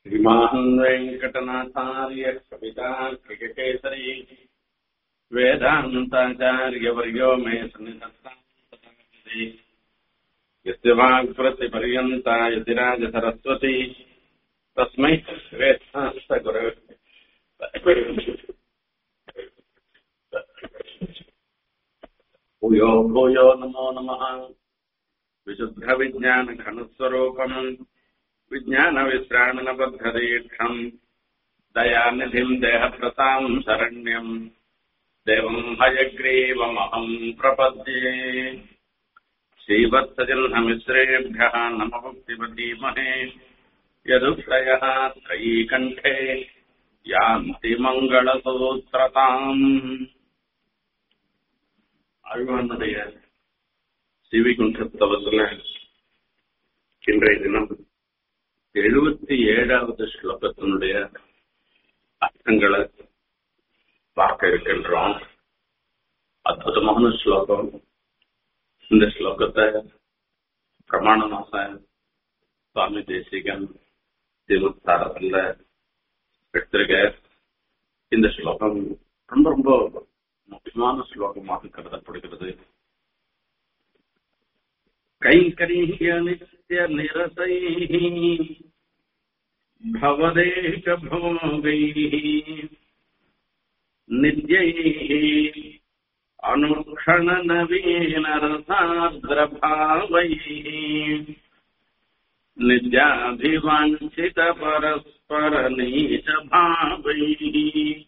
श्रीमान् वेङ्कटनाथार्य कवितार्किककेसरी वेदान्ताचार्यवर्यो मे सन्निधत्ताम् यस्य वाक्प्रतिपर्यन्ता यतिराजसरस्वती तस्मै वेदान्तगुरवे भूयो भूयो नमो नमः विशुद्धविज्ञानघनस्वरूपम् विज्ञानविश्राणनबद्धदीक्षम् दयानिधिम् देहप्रताम् शरण्यम् देवम् हयग्रीवमहम् प्रपद्ये श्रीवत्सजह्नमिश्रेभ्यः नमभक्तिपतीमहे यदुक्षयः त्रयीकण्ठे यान्ति மங்களசூத்திரதாம் அழ்வானுடைய சிவிகுண்டத்தவத்துல இன்றைய தினம் எழுபத்தி ஏழாவது ஸ்லோகத்தினுடைய அர்த்தங்களை பார்க்க இருக்கின்றோம் அற்புதமான ஸ்லோகம் இந்த ஸ்லோகத்தை பிரமாணமாக சுவாமி தேசிகன் திருத்தாரத்தில் எடுத்திருக்க இந்த ஸ்லோகம் ரொம்ப ரொம்ப முக்கியமான ஸ்லோகமாக கருதப்படுகிறது கைங்கரிய நித்திய நிரசை भवदेक भोगैः नित्यैः अनुक्षणनवीनरसार्द्रभावैः नित्याभिवाञ्छितपरस्परनीचभावैः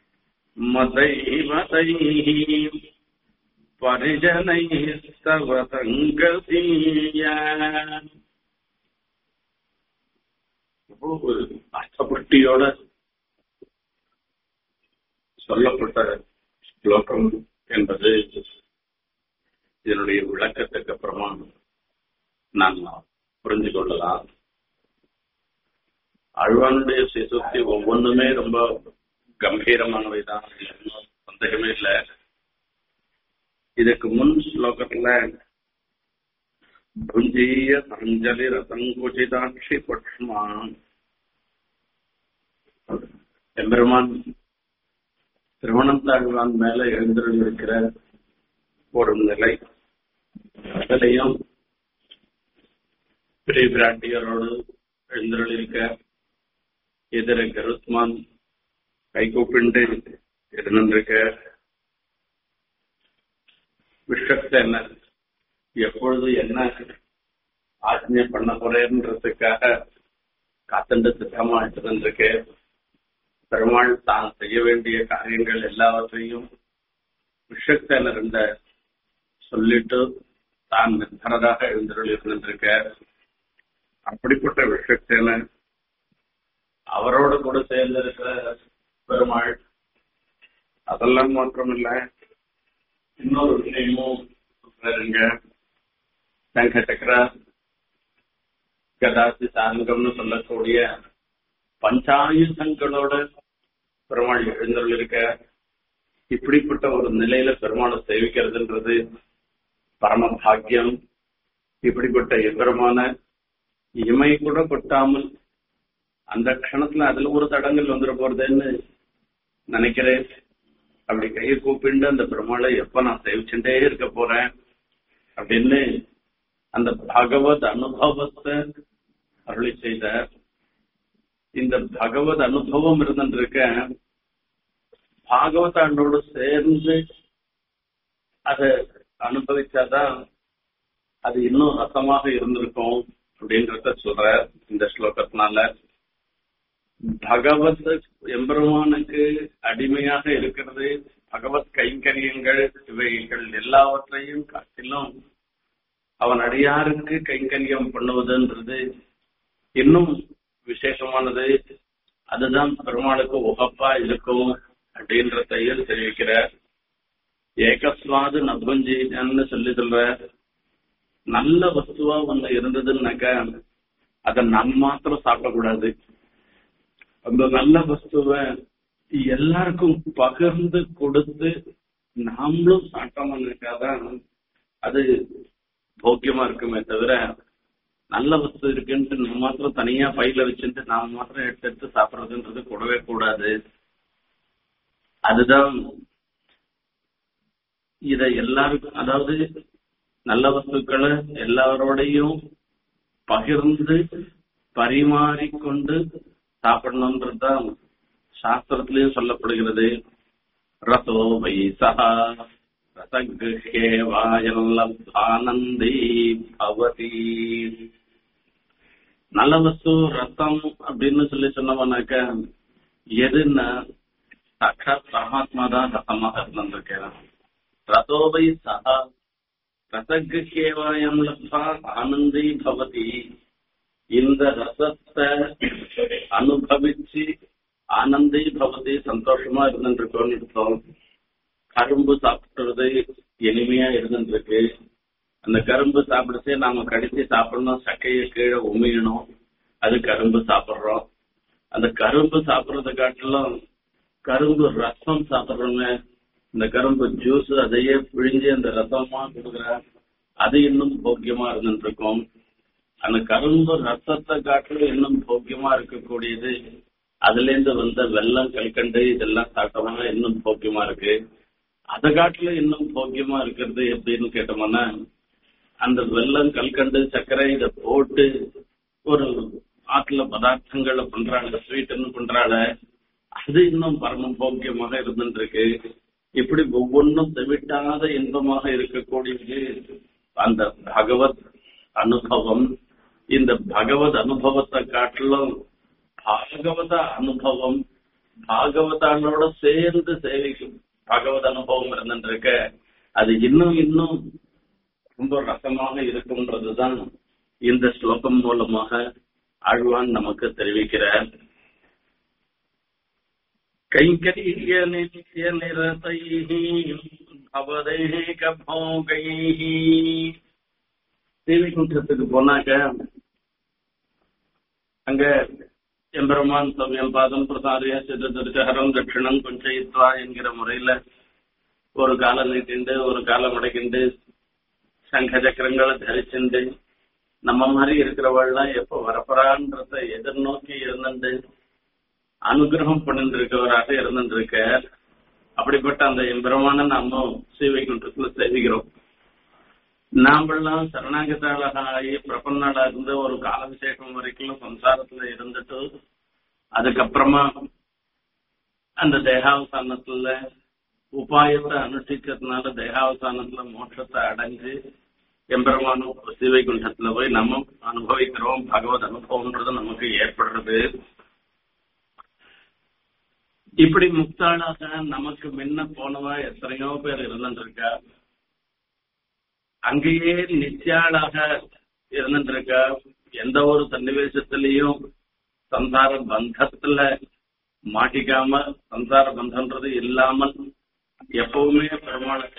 मतैवतैः परिजनैः तव सङ्गतीया ஒரு அர்த்தப்பட்டியோட சொல்லப்பட்ட ஸ்லோகம் என்பது இதனுடைய விளக்கத்துக்கு அப்புறமா நான் புரிஞ்சு கொள்ளலாம் அழ்வானுடைய சிசுக்தி ஒவ்வொன்றுமே ரொம்ப கம்பீரமானவைதான் சந்தேகமே இல்லை இதுக்கு முன் ஸ்லோகத்துல புஞ்சீய அஞ்சலி ரசங்குச்சிதாட்சி பட்சுமான் எம்பெருமான் திருவனந்தாழ்வான் மேல எழுந்திருந்த இருக்கிற ஒரு நிலை அதிலையும் பெரிய பிராட்டியரோடு எழுந்திருக்க எதிர கருத்மான் கை கூப்பிண்டு இருந்திருக்க விஷத்தை என்ன எப்பொழுது என்ன ஆஜ்ஞை பண்ண போறேன்றதுக்காக காத்தண்டு சித்தமா இருந்திருக்கு பெருமாள் தான் செய்ய வேண்டிய காரியங்கள் எல்லாவற்றையும் விஷக்தன இருந்த சொல்லிட்டு தான் நிர்தனராக எழுந்தருள் இருந்திருக்க அப்படிப்பட்ட விஷக்தன அவரோட கூட சேர்ந்திருக்கிற பெருமாள் அதெல்லாம் மாற்றம் இல்லை இன்னொரு விஷயமும் பாருங்க சங்க சக்கர கதாசி சாங்கம்னு சொல்லக்கூடிய பஞ்சாயுதங்களோட பெருமாள் எழுந்தருள் இருக்க இப்படிப்பட்ட ஒரு நிலையில பெருமாளை சேவிக்கிறதுன்றது பரம பாக்கியம் இப்படிப்பட்ட எம்பெருமான இமை கூட கொட்டாமல் அந்த க்ஷணத்துல அதுல ஒரு தடங்கள் வந்துட போறதுன்னு நினைக்கிறேன் அப்படி கையை கூப்பிண்டு அந்த பெருமாளை எப்ப நான் சேவிச்சுட்டே இருக்க போறேன் அப்படின்னு அந்த பகவத் அனுபவத்தை அருளி செய்த இந்த பகவத் அனுபவம் இருந்திருக்க பாகவதாண்டோடு சேர்ந்து அதை அனுபவிச்சாதான் அது இன்னும் ரசமாக இருந்திருக்கும் அப்படின்றத சொல்ற இந்த ஸ்லோகத்தினால பகவத் எம்பெருமானுக்கு அடிமையாக இருக்கிறது பகவத் கைங்கரியங்கள் இவைகள் எல்லாவற்றையும் காட்டிலும் அவன் அடியாருக்கு கைங்கரியம் பண்ணுவதுன்றது இன்னும் விசேஷமானது அதுதான் பெருமாளுக்கு உகப்பா இருக்கும் அப்படின்றதையும் தெரிவிக்கிறார் ஏகஸ்வாது நபுஞ்சீன்னு சொல்லி சொல்ற நல்ல வஸ்துவா ஒண்ணு இருந்ததுன்னாக்கா அதை நம் மாத்திரம் சாப்பிடக்கூடாது அந்த நல்ல வஸ்துவை எல்லாருக்கும் பகிர்ந்து கொடுத்து நாமளும் சாப்பிட்டோம்னாக்காதான் அது போக்கியமா இருக்குமே தவிர நல்ல வஸ்து இருக்குன்ட்டு நம்ம மாத்திரம் தனியா பையில வச்சுட்டு நாம மாத்திரம் எடுத்து எடுத்து சாப்பிடுறதுன்றது கூடவே கூடாது அதுதான் இத எல்லாருக்கும் அதாவது நல்ல வஸ்துக்களை எல்லாரோடையும் பகிர்ந்து பரிமாறிக்கொண்டு சாப்பிடணும்ன்றதுதான் சாஸ்திரத்திலையும் சொல்லப்படுகிறது ரசோ வைசா ரசகேவாயல்லி பவதி நல்ல வஸ்து ரசம் அப்படின்னு சொல்லி சொன்னவனாக்க எதுன்னா சாட்சாத் பரமாத்மா தான் ரசமாக இருந்திருக்கிறான் ரசோவை சஹா ரசகேவாயம் லப்தா ஆனந்தி பவதி இந்த ரசத்தை அனுபவிச்சு ஆனந்தி பவதி சந்தோஷமா இருந்துருக்கோம்னு இருக்கோம் கரும்பு சாப்பிடுறது இனிமையா இருந்துருக்கு அந்த கரும்பு சாப்பிடுச்சு நாம கடிச்சு சாப்பிடணும் சக்கையை கீழே உமியணும் அது கரும்பு சாப்பிடுறோம் அந்த கரும்பு சாப்பிடுறத காட்டிலும் கரும்பு ரசம் சாப்பிடுறோங்க இந்த கரும்பு ஜூஸ் அதையே பிழிஞ்சு அந்த ரசமா கொடுக்குற அது இன்னும் போக்கியமா இருந்துட்டு இருக்கும் அந்த கரும்பு ரசத்தை காட்டிலும் இன்னும் போக்கியமா இருக்கக்கூடியது அதுல இருந்து வந்த வெள்ளம் கல்கண்டு இதெல்லாம் சாப்பிட்டோம்னா இன்னும் போக்கியமா இருக்கு அதை காட்டிலும் இன்னும் போக்கியமா இருக்கிறது எப்படின்னு கேட்டோம்னா அந்த வெள்ளம் கல்கண்டு சர்க்கரை இதை போட்டு ஒரு ஆற்றுல பதார்த்தங்களை பண்றாங்க ஸ்வீட்டுன்னு பண்றாங்க அது இன்னும் பரம போக்கியமாக இருந்துட்டு இருக்கு இப்படி ஒவ்வொன்றும் செவிட்டாத இன்பமாக இருக்கக்கூடியது அந்த பகவத் அனுபவம் இந்த பகவத் அனுபவத்தை காட்டிலும் பாகவத அனுபவம் பாகவதானோட சேர்ந்து சேவிக்கும் பகவத் அனுபவம் இருந்துருக்க அது இன்னும் இன்னும் ரொம்ப ரசமாக இருக்கும்ன்றதுதான் இந்த ஸ்லோகம் மூலமாக ஆழ்வான் நமக்கு தெரிவிக்கிறார் கைங்கரிய நித்திய நிரதை அவதேக போகை தேவிகுண்டத்துக்கு போனாக்க அங்க எம்பெருமான் சமயம் பாதம் பிரசாரிய சிதத்திருச்சஹரம் தட்சிணம் கொஞ்சயித்வா என்கிற முறையில ஒரு கால நீட்டிண்டு ஒரு காலம் உடைக்கிண்டு சங்க சக்கரங்களை தரிச்சுண்டு நம்ம மாதிரி இருக்கிறவள்லாம் எப்ப வரப்போறான்றத எதிர்நோக்கி இருந்துட்டு அனுகிரகம் பண்ணிட்டு இருக்கவராக இருந்துட்டு இருக்க அப்படிப்பட்ட அந்த எம்பெருமான நம்ம சேவைக்குன்றத்துல சேவிக்கிறோம் நாமெல்லாம் சரணாகதாளாக ஆகி பிரபன்னாளா இருந்து ஒரு கால விசேஷம் வரைக்கும் சம்சாரத்துல இருந்துட்டு அதுக்கப்புறமா அந்த தேகாவசானத்துல உபாயத்தை அனுஷ்டிக்கிறதுனால தேகாவசானத்துல மோட்சத்தை அடைஞ்சு எம்பெருமானும் சிவைகுண்டத்துல போய் நம்ம அனுபவிக்கிறோம் பகவத் அனுபவம்ன்றது நமக்கு ஏற்படுறது இப்படி முக்தாளாக நமக்கு முன்ன போனவா எத்தனையோ பேர் இருந்துருக்கா அங்கேயே நித்தியாளாக இருந்துருக்கா எந்த ஒரு சன்னிவேசத்திலையும் சம்சார பந்தத்துல மாட்டிக்காம சம்சார பந்தம்ன்றது இல்லாமல் எப்பவுமே பெருமாளை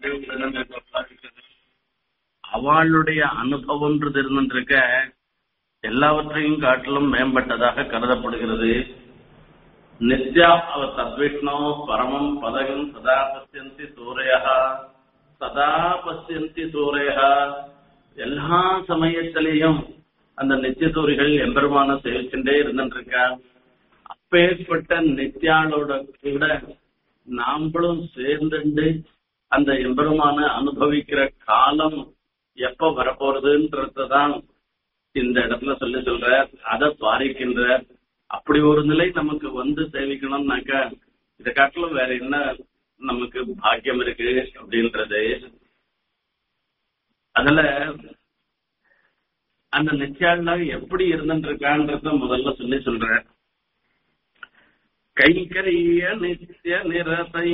அவளுடைய அனுபவம்ன்றது இருந்துருக்க எல்லாவற்றையும் காட்டிலும் மேம்பட்டதாக கருதப்படுகிறது நித்யா அவ தத்விஷ்ணோ பரமம் பதகம் சதா பசியந்தி சூரையா சதா பசியந்தி சூரையா எல்லா சமயத்திலையும் அந்த நித்திய சூரிகள் எம்பெருமான சேவிச்சுட்டே இருந்துருக்கா அப்பேற்பட்ட நித்யாளோட கூட நாம்பளும் சேர்ந்துண்டு அந்த எம்பெருமான அனுபவிக்கிற காலம் எப்ப வரப்போறதுன்றதான் இந்த இடத்துல சொல்லி சொல்ற அதை பாரிக்கின்ற அப்படி ஒரு நிலை நமக்கு வந்து சேவிக்கணும்னாக்கா இதை காட்டிலும் வேற என்ன நமக்கு பாக்கியம் இருக்கு அப்படின்றது அதுல அந்த நிச்சயால எப்படி இருந்துட்டு இருக்கான்றத முதல்ல சொல்லி சொல்ற கைங்கரிய நித்திய நிரதை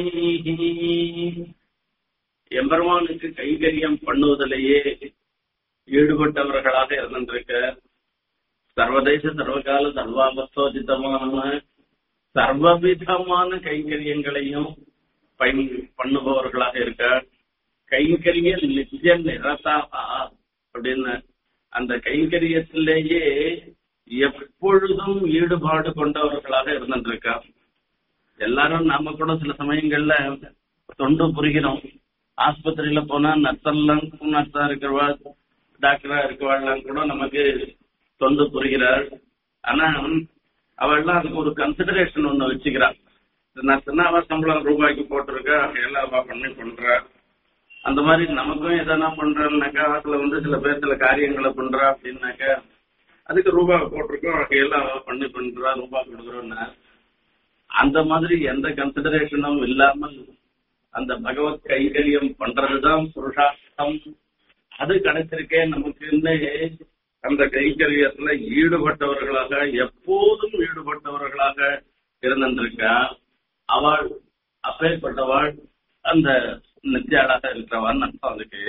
எம்பெருமானுக்கு கைங்கரியம் பண்ணுவதிலேயே ஈடுபட்டவர்களாக இருந்திருக்க சர்வதேச சர்வகால சர்வாபஸ்தோஜிதமான சர்வவிதமான கைங்கரியங்களையும் பயன் பண்ணுபவர்களாக இருக்க கைங்கரிய நித்திய நிரதா அப்படின்னு அந்த கைங்கரியத்திலேயே எப்பொழுதும் ஈடுபாடு கொண்டவர்களாக இருந்துருக்கா எல்லாரும் நாம கூட சில சமயங்கள்ல தொண்டு புரிகிறோம் ஆஸ்பத்திரியில போனா நர்செல்லாம் நர்ஸா இருக்கிறவா டாக்டரா இருக்கவாள்லாம் கூட நமக்கு தொண்டு புரிகிறாள் ஆனா அவள்லாம் அதுக்கு ஒரு கன்சிடரேஷன் ஒண்ணு வச்சுக்கிறாள் நான் சின்னவா சம்பளம் ரூபாய்க்கு போட்டிருக்கா எல்லாம் அவ பண்ணி பண்றா அந்த மாதிரி நமக்கும் எதனா பண்றோம்னாக்கா அதுல வந்து சில பேர் சில காரியங்களை பண்றா அப்படின்னாக்கா அதுக்கு ரூபாய் போட்டிருக்கோம் எல்லாம் அவ பண்ணி பண்றா ரூபாய் கொடுக்குறோம்னா அந்த மாதிரி எந்த கன்சிடரேஷனும் இல்லாமல் அந்த பகவத் கைகரியம் பண்றதுதான் புருஷார்த்தம் அது கிடைச்சிருக்கே நமக்குன்னு அந்த கைங்கரியத்துல ஈடுபட்டவர்களாக எப்போதும் ஈடுபட்டவர்களாக இருந்திருக்கா அவள் அப்பேற்பட்டவள் அந்த நித்தியாளாக இருக்கிறவான்னு அர்த்தம் அதுக்கு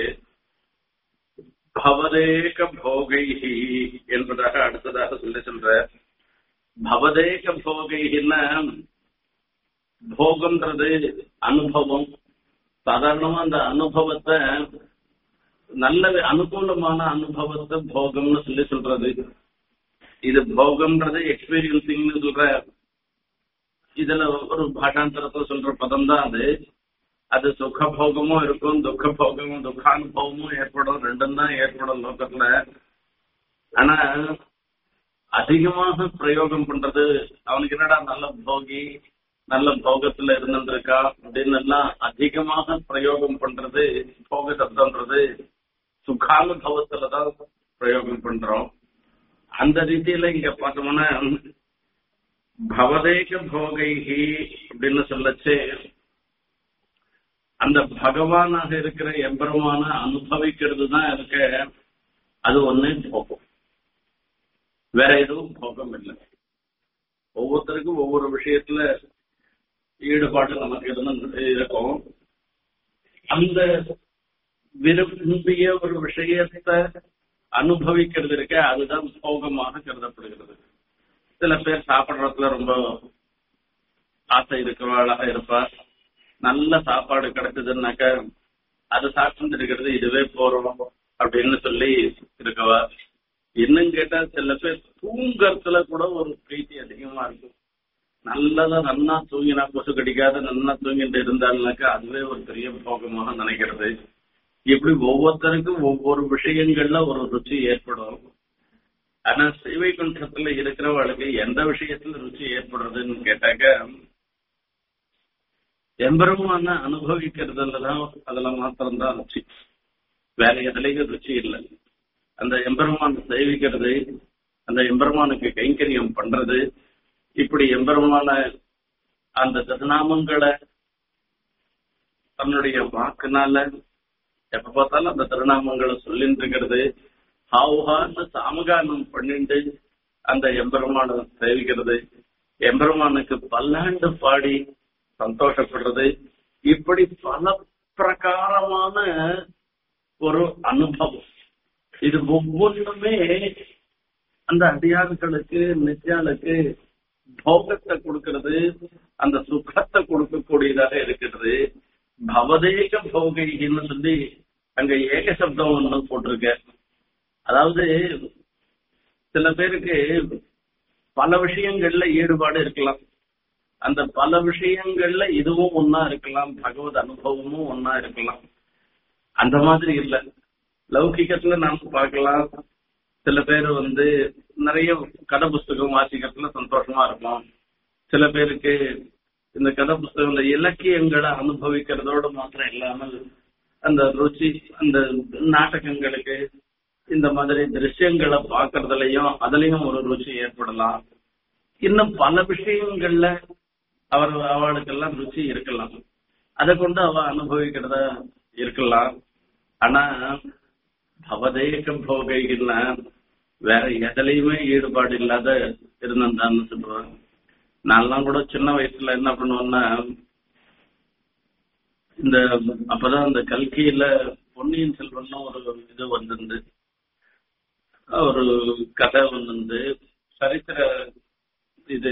பவதேக போகைஹி என்பதாக அடுத்ததாக சொல்லி சொல்ற பவதேக போகைன்னா போகம்ன்றது அனுபவம் சாதாரணமா அந்த அனுபவத்தை நல்ல அனுகூலமான அனுபவத்தை போகம்னு சொல்லி சொல்றது இது போகம்ன்றது எக்ஸ்பீரியன்சிங்னு சொல்ற இதுல ஒரு பாஷாந்தரத்தை சொல்ற பதம் தான் அது அது சுக போகமும் இருக்கும் துக்க போகமும் துக்கானுபவமும் ஏற்படும் ரெண்டும் தான் ஏற்படும் லோகத்துல ஆனா அதிகமாக பிரயோகம் பண்றது அவனுக்கு என்னடா நல்ல போகி நல்ல போகத்துல இருந்திருக்கா அப்படின்னு எல்லாம் அதிகமாக பிரயோகம் பண்றது போக சப்தம்ன்றது சுகானுபவத்துலதான் பிரயோகம் பண்றோம் அந்த ரீதியில இங்க பார்த்தோம்னா பவதேக போகைஹி அப்படின்னு சொல்லச்சு அந்த பகவானாக இருக்கிற எம்பெருமான அனுபவிக்கிறது தான் இருக்க அது ஒண்ணு போகும் வேற எதுவும் போகம் இல்லை ஒவ்வொருத்தருக்கும் ஒவ்வொரு விஷயத்துல ஈடுபாடு நமக்கு இருந்து இருக்கும் அந்த விரும்பிய ஒரு விஷயத்தை அனுபவிக்கிறது இருக்க அதுதான் போகமாக கருதப்படுகிறது சில பேர் சாப்பிடுறதுல ரொம்ப ஆசை இருக்கிறவாளாக இருப்பார் நல்ல சாப்பாடு கிடைச்சதுன்னாக்க அது சாப்பிட்டு இருக்கிறது இதுவே போறோம் அப்படின்னு சொல்லி இருக்கவா இன்னும் கேட்டா சில பேர் தூங்கறதுல கூட ஒரு பிரீத்தி அதிகமா இருக்கும் நல்லதா நன்னா தூங்கினா கொசு கடிக்காத நன்னா தூங்கிட்டு இருந்தாள்னாக்கா அதுவே ஒரு பெரிய போகமாக நினைக்கிறது இப்படி ஒவ்வொருத்தருக்கும் ஒவ்வொரு விஷயங்கள்ல ஒரு ருச்சி ஏற்படும் ஆனா சிவை குன்றத்துல இருக்கிறவளுக்கு எந்த விஷயத்துல ருச்சி ஏற்படுறதுன்னு கேட்டாக்க எம்பெருமான அனுபவிக்கிறதுலதான் அதுல மாத்திரம்தான் ருச்சி வேற எதுலையும் ருச்சி இல்லை அந்த எம்பெருமான சேவிக்கிறது அந்த எம்பெருமானுக்கு கைங்கரியம் பண்றது இப்படி எம்பெருமான அந்த திருநாமங்களை தன்னுடைய வாக்குனால எப்ப பார்த்தாலும் அந்த திருநாமங்களை சொல்லிட்டு இருக்கிறது ஹாவுஹான்னு சாமகானம் பண்ணிட்டு அந்த எம்பெருமான சேவிக்கிறது எம்பெருமானுக்கு பல்லாண்டு பாடி சந்தோஷப்படுறது இப்படி பல பிரகாரமான ஒரு அனுபவம் இது ஒவ்வொன்றுமே அந்த அடியார்களுக்கு நித்யாளுக்கு போகத்தை கொடுக்கிறது அந்த சுகத்தை கொடுக்கக்கூடியதாக இருக்கிறது பவதேக போகைன்னு சொல்லி அங்க ஏக சப்தம் ஒண்ணு போட்டிருக்க அதாவது சில பேருக்கு பல விஷயங்கள்ல ஈடுபாடு இருக்கலாம் அந்த பல விஷயங்கள்ல இதுவும் ஒன்னா இருக்கலாம் பகவத் அனுபவமும் ஒன்னா இருக்கலாம் அந்த மாதிரி இல்ல லௌகிகத்துல நாம பார்க்கலாம் சில பேர் வந்து நிறைய கதை புஸ்தகம் வாசிக்கிறதுல சந்தோஷமா இருக்கும் சில பேருக்கு இந்த கதை புஸ்தகம் இந்த இலக்கியங்களை அனுபவிக்கிறதோடு மாத்திரம் இல்லாமல் அந்த ருச்சி அந்த நாடகங்களுக்கு இந்த மாதிரி திருஷ்யங்களை பார்க்கறதுலயும் அதுலயும் ஒரு ருச்சி ஏற்படலாம் இன்னும் பல விஷயங்கள்ல அவர் அவளுக்கெல்லாம் ருச்சி இருக்கலாம் அதை கொண்டு அவ அனுபவிக்கிறதா இருக்கலாம் ஆனா பவதேக போகைன்னா வேற எதுலையுமே ஈடுபாடு இல்லாத இருந்திருந்தான்னு சொல்லுவாங்க நான்லாம் கூட சின்ன வயசுல என்ன பண்ணுவேன்னா இந்த அப்பதான் இந்த கல்கியில பொன்னியின் செல்வன் ஒரு இது வந்திருந்து ஒரு கதை வந்திருந்து சரித்திர இது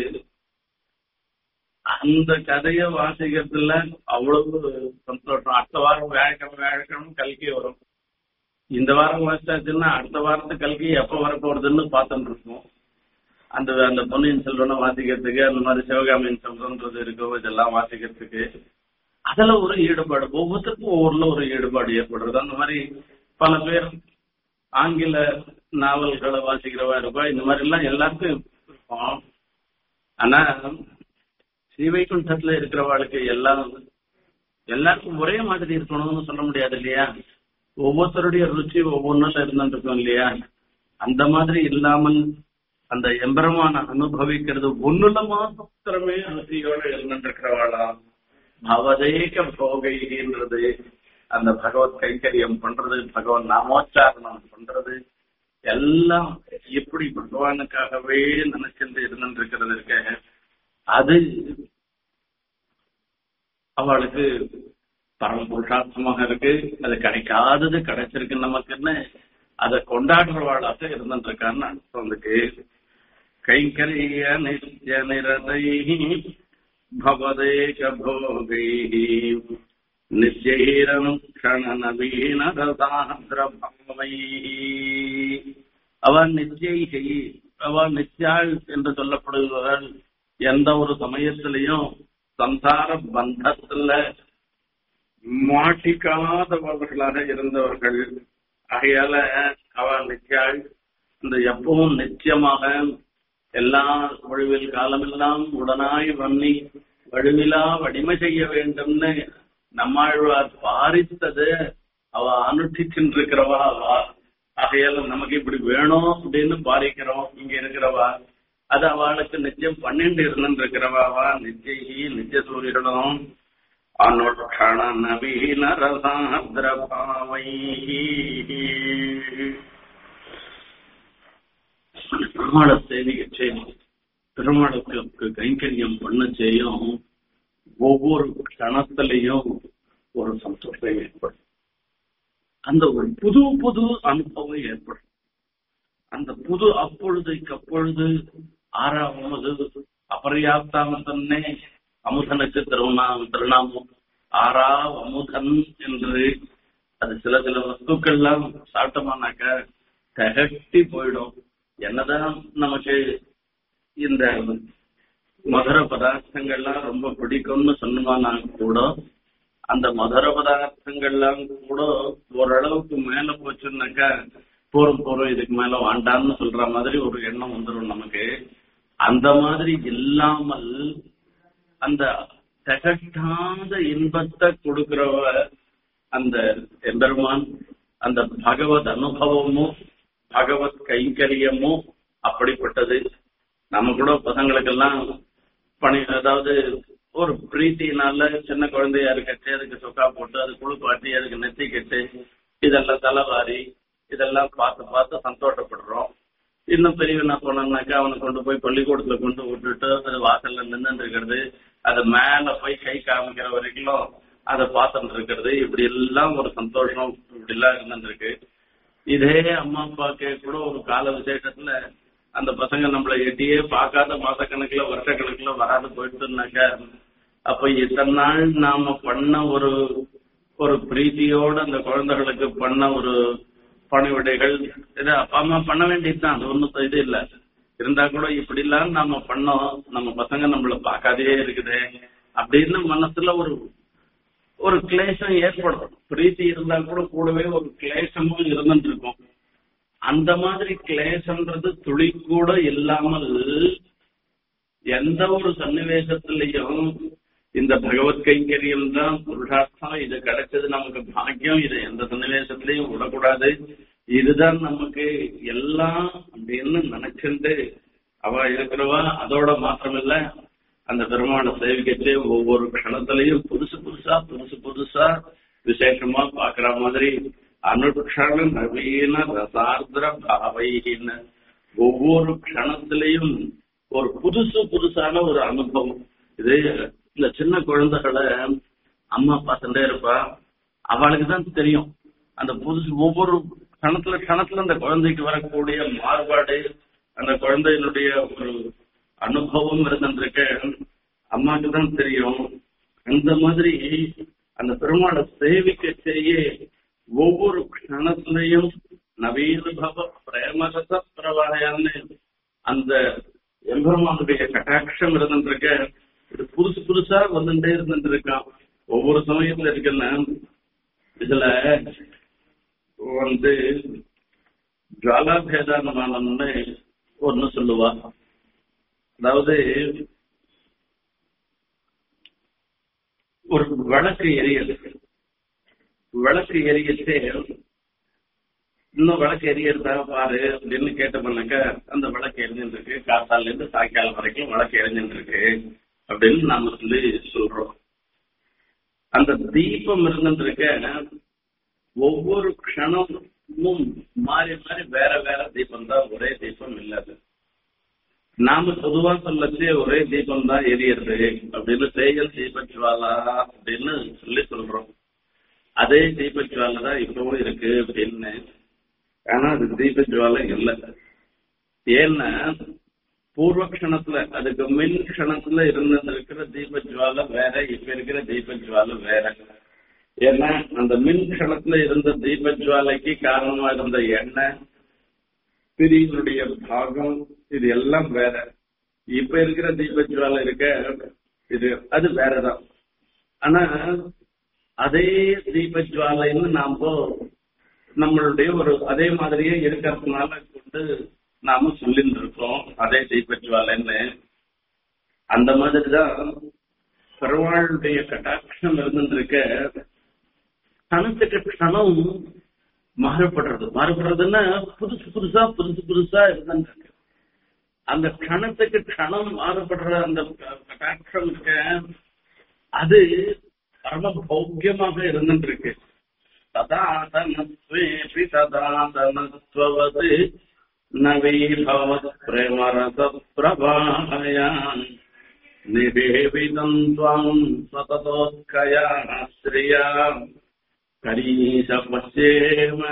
அந்த கதைய வாசிக்கிறதுல அவ்வளவு சந்தோஷம் அடுத்த வாரம் வியாழக்கிழமை வியாழக்கிழமை கல்கி வரும் இந்த வாரம் வாசிச்சாச்சுன்னா அடுத்த வாரத்து கல்கி எப்ப வர போறதுன்னு பார்த்துட்டு இருக்கோம் அந்த அந்த பொன்னியின் செல்வனை வாசிக்கிறதுக்கு அந்த மாதிரி சிவகாமியின் செல்வன்றது இருக்கும் இதெல்லாம் வாசிக்கிறதுக்கு அதுல ஒரு ஈடுபாடு ஒவ்வொருத்தருக்கும் ஒவ்வொருல ஒரு ஈடுபாடு ஏற்படுறது அந்த மாதிரி பல பேர் ஆங்கில நாவல்களை வாசிக்கிறவா இருப்பா இந்த மாதிரி எல்லாம் எல்லாருக்கும் இருக்கும் ஆனா ஸ்ரீவைகுண்டத்துல இருக்கிறவாளுக்கு எல்லாம் எல்லாருக்கும் ஒரே மாதிரி இருக்கணும்னு சொல்ல முடியாது இல்லையா ஒவ்வொருத்தருடைய ருச்சி ஒவ்வொன்றுல இருந்துருக்கும் இல்லையா அந்த மாதிரி இல்லாமல் அந்த எம்பெருமான அனுபவிக்கிறது ஒண்ணுல மாத்திரமே ருச்சியோட இருந்துருக்கிறவாளா பவதேக போகைன்றது அந்த பகவத் கைங்கரியம் பண்றது பகவத் நாமோச்சாரணம் பண்றது எல்லாம் எப்படி பகவானுக்காகவே நினைச்சிருந்து இருந்துருக்கிறது இருக்க அது அவளுக்கு பரம புருஷார்த்தமாக இருக்கு அது கிடைக்காதது கிடைச்சிருக்கு நமக்குன்னு அதை கொண்டாடுறவாளாக இருந்துருக்கான்னு அர்த்தம் இருக்கு கைங்கரிய நித்ய நிரதை பவதேக போகை நித்யீரம் க்ஷண நவீன ரசாந்திரபாவை அவ நித்யை அவ நித்யாள் என்று சொல்லப்படுபவர்கள் எந்த ஒரு சமயத்திலையும் சம்சார பந்தத்துல மாட்டிக்காதவர்களாக இருந்தவர்கள் ஆகையால அவ நித்யாள் இந்த எப்பவும் நிச்சயமாக எல்லா ஒழிவில் காலமெல்லாம் உடனாய் வன்னி வழுவிலா வடிமை செய்ய வேண்டும்னு நம்மாழ்வார் பாரித்தது அவ அனுஷ்டிச்சுருக்கிறவா அவ ஆகையால நமக்கு இப்படி வேணும் அப்படின்னு பாரிக்கிறோம் இங்க இருக்கிறவா அது அவளுக்கு நிச்சயம் பன்னெண்டு இருந்துருக்கிறவாவா நிச்சயி நித்திய சூரியனும் அனுஷ்டன நவீன ரசாந்திரபாவை பெருமாளை சேவிக்க செய்யும் பெருமாளுக்கு கைங்கரியம் பண்ண செய்யும் ஒவ்வொரு கணத்திலையும் ஒரு சந்தோஷம் ஏற்படும் அந்த ஒரு புது புது அனுபவம் ஏற்படும் அந்த புது அப்பொழுதைக்கு அப்பொழுது ஆறாவது அபரியாப்தாமத்தன்னே அமுதனுக்கு திருவண்ணா திருநாமம் ஆறா அமுதன் என்று அது சில சில வஸ்துக்கள்லாம் சாப்பிட்டோம்னாக்க தகட்டி போயிடும் என்னதான் நமக்கு இந்த மதுர பதார்த்தங்கள்லாம் ரொம்ப பிடிக்கும்னு சொன்னோம்னா கூட அந்த மதுர பதார்த்தங்கள்லாம் கூட ஓரளவுக்கு மேல போச்சுன்னாக்கா போரும் போரும் இதுக்கு மேல வாண்டான்னு சொல்ற மாதிரி ஒரு எண்ணம் வந்துடும் நமக்கு அந்த மாதிரி இல்லாமல் அந்த தகட்டாத இன்பத்தை கொடுக்கிறவ அந்த எம்பெருமான் அந்த பகவத் அனுபவமும் பகவத் கைங்கரியமும் அப்படிப்பட்டது நம்ம கூட பசங்களுக்கெல்லாம் பணி அதாவது ஒரு பிரீத்தினால சின்ன குழந்தையா இருக்கச்சு அதுக்கு சொக்கா போட்டு அது குளிப்பாட்டி அதுக்கு நெத்தி கட்டு இதெல்லாம் தலைவாரி இதெல்லாம் பார்த்து பார்த்து சந்தோஷப்படுறோம் இன்னும் பெரியவனா போனான்னாக்கா அவனை கொண்டு போய் பள்ளிக்கூடத்துல கொண்டு விட்டுட்டு அது வாசல்ல நின்று இருக்கிறது அது மேல போய் கை காமிக்கிற வரைக்கும் அதை பார்த்துட்டு இருக்கிறது இப்படி எல்லாம் ஒரு சந்தோஷம் இப்படி எல்லாம் இருந்துருக்கு இதே அம்மா அப்பாக்கு கூட ஒரு கால விசேஷத்துல அந்த பசங்க நம்மள எட்டியே பார்க்காத மாசக்கணக்குல வருஷக்கணக்குல வராது போயிட்டுனாக்க அப்ப இத்தனை நாள் நாம பண்ண ஒரு ஒரு பிரீத்தியோட அந்த குழந்தைகளுக்கு பண்ண ஒரு பணிவிடைகள் இது அப்பா அம்மா பண்ண வேண்டியதுதான் அது ஒன்றும் இது இல்லை இருந்தா கூட இப்படி எல்லாம் நாம பண்ணோம் நம்ம பசங்க நம்மள பார்க்காதே இருக்குது அப்படின்னு மனசுல ஒரு ஒரு கிளேசம் ஏற்படும் பிரீத்தி இருந்தா கூட கூடவே ஒரு கிளேசமும் இருந்துட்டு இருக்கும் அந்த மாதிரி கிளேசம்ன்றது துளி கூட இல்லாமல் எந்த ஒரு சன்னிவேசத்திலையும் இந்த பகவத் கைங்கரியம் தான் புருஷார்த்தம் இது கிடைச்சது நமக்கு பாக்கியம் இது எந்த சன்னிவேசத்திலையும் விடக்கூடாது இதுதான் நமக்கு எல்லாம் அப்படின்னு நினைச்சிருந்து அவ இருக்கிறவா அதோட மாத்திரமில்ல அந்த பெருமான சேவிக்கச்சே ஒவ்வொரு க்ஷணத்திலையும் புதுசு புதுசா புதுசு புதுசா விசேஷமா பாக்குற மாதிரி அனுக்ஷண நவீன ரசார்திர பாவைன்னு ஒவ்வொரு க்ஷணத்திலையும் ஒரு புதுசு புதுசான ஒரு அனுபவம் இது இந்த சின்ன குழந்தைகளை அம்மா பார்த்துட்டே இருப்பா அவளுக்கு தான் தெரியும் அந்த புதுசு ஒவ்வொரு கணத்துல கணத்துல அந்த குழந்தைக்கு வரக்கூடிய மாறுபாடு அந்த குழந்தையினுடைய ஒரு அனுபவம் இருந்திருக்க அம்மாக்கு தான் தெரியும் அந்த மாதிரி அந்த பெருமாளை சேவிக்க செய்ய ஒவ்வொரு கணத்திலையும் நவீன பவ பிரேமரச பிரவாயான்னு அந்த எம்பெருமானுடைய கட்டாட்சம் இருந்துருக்க இது புதுசு புதுசா வந்துட்டே இருந்துட்டு இருக்கான் ஒவ்வொரு சமயத்துல இருக்குன்னா இதுல வந்து ஜுவாலாபேதானமானம்னு ஒன்னு சொல்லுவா அதாவது ஒரு விளக்கு எரியது விளக்கு எரியச்சே இன்னும் விளக்கு எரியறதா பாரு அப்படின்னு கேட்டோம்னாக்க அந்த விளக்கு எரிஞ்சுட்டு இருக்கு காத்தால இருந்து சாயங்காலம் வரைக்கும் விளக்கு எரிஞ்சுட்டு இருக்கு அப்படின்னு நாம சொல்லி சொல்றோம் அந்த தீபம் இருந்துட்டு இருக்க ஒவ்வொரு க்ஷணமும் மாறி மாறி வேற வேற தீபம் தான் ஒரே தீபம் இல்லாது நாம பொதுவா சொல்லச்சு ஒரே தீபம் தான் எரியறது அப்படின்னு செயல் தீபஜ்வாலா அப்படின்னு சொல்லி சொல்றோம் அதே தீபஜ்வாலை தான் இப்பவும் இருக்கு அப்படின்னு ஆனா அது தீபஜ்வாலை இல்லை ஏன்னா பூர்வ க்ஷணத்துல அதுக்கு மின் க்ஷணத்துல இருந்தது இருக்கிற தீபஜ்வாலை வேற இப்ப இருக்கிற தீபஜ்வாலை வேற ஏன்னா அந்த மின் க்ஷணத்துல இருந்த தீபஜ்வாலைக்கு காரணமா இருந்த எண்ணெய் பிரிவினுடைய பாகம் இது எல்லாம் வேற இப்ப இருக்கிற தீபஜ்வாலை இருக்க இது அது வேறதான் ஆனா அதே தீபஜ்வாலைன்னு நாம நம்மளுடைய ஒரு அதே மாதிரியே இருக்கிறதுனால கொண்டு நாம சொல்லிட்டு இருக்கோம் அதே தீபஜ்வாலைன்னு அந்த மாதிரிதான் பெருமாளுடைய கட்டாட்சம் இருந்துருக்க கணத்துக்கு கணம் மாறுபடுறது மாறுபடுறதுன்னா புதுசு புதுசா புதுசு புதுசா இருந்துருக்கு அந்த கணத்துக்கு கணம் மாறுபடுற அந்த கட்டாட்சம் இருக்க அது பரம பௌக்கியமாக இருந்துட்டு இருக்கு ததாதனத்வேபி ததாதனத்வது நவீபவத் பிரேமரச பிரபாயான் நிவேவிதம் துவம் சததோத்கயா ஸ்ரீயா கரீச பச்சேம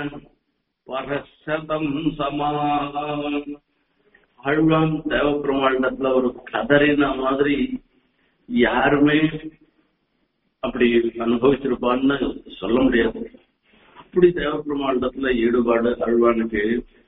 பரசதம் சமான் ஆழ்வான் தேவப்பெருமாண்டத்துல ஒரு கதறின மாதிரி யாருமே அப்படி அனுபவிச்சிருப்பான்னு சொல்ல முடியாது அப்படி தேவப்பெருமாண்டத்துல ஈடுபாடு அழ்வானுக்கு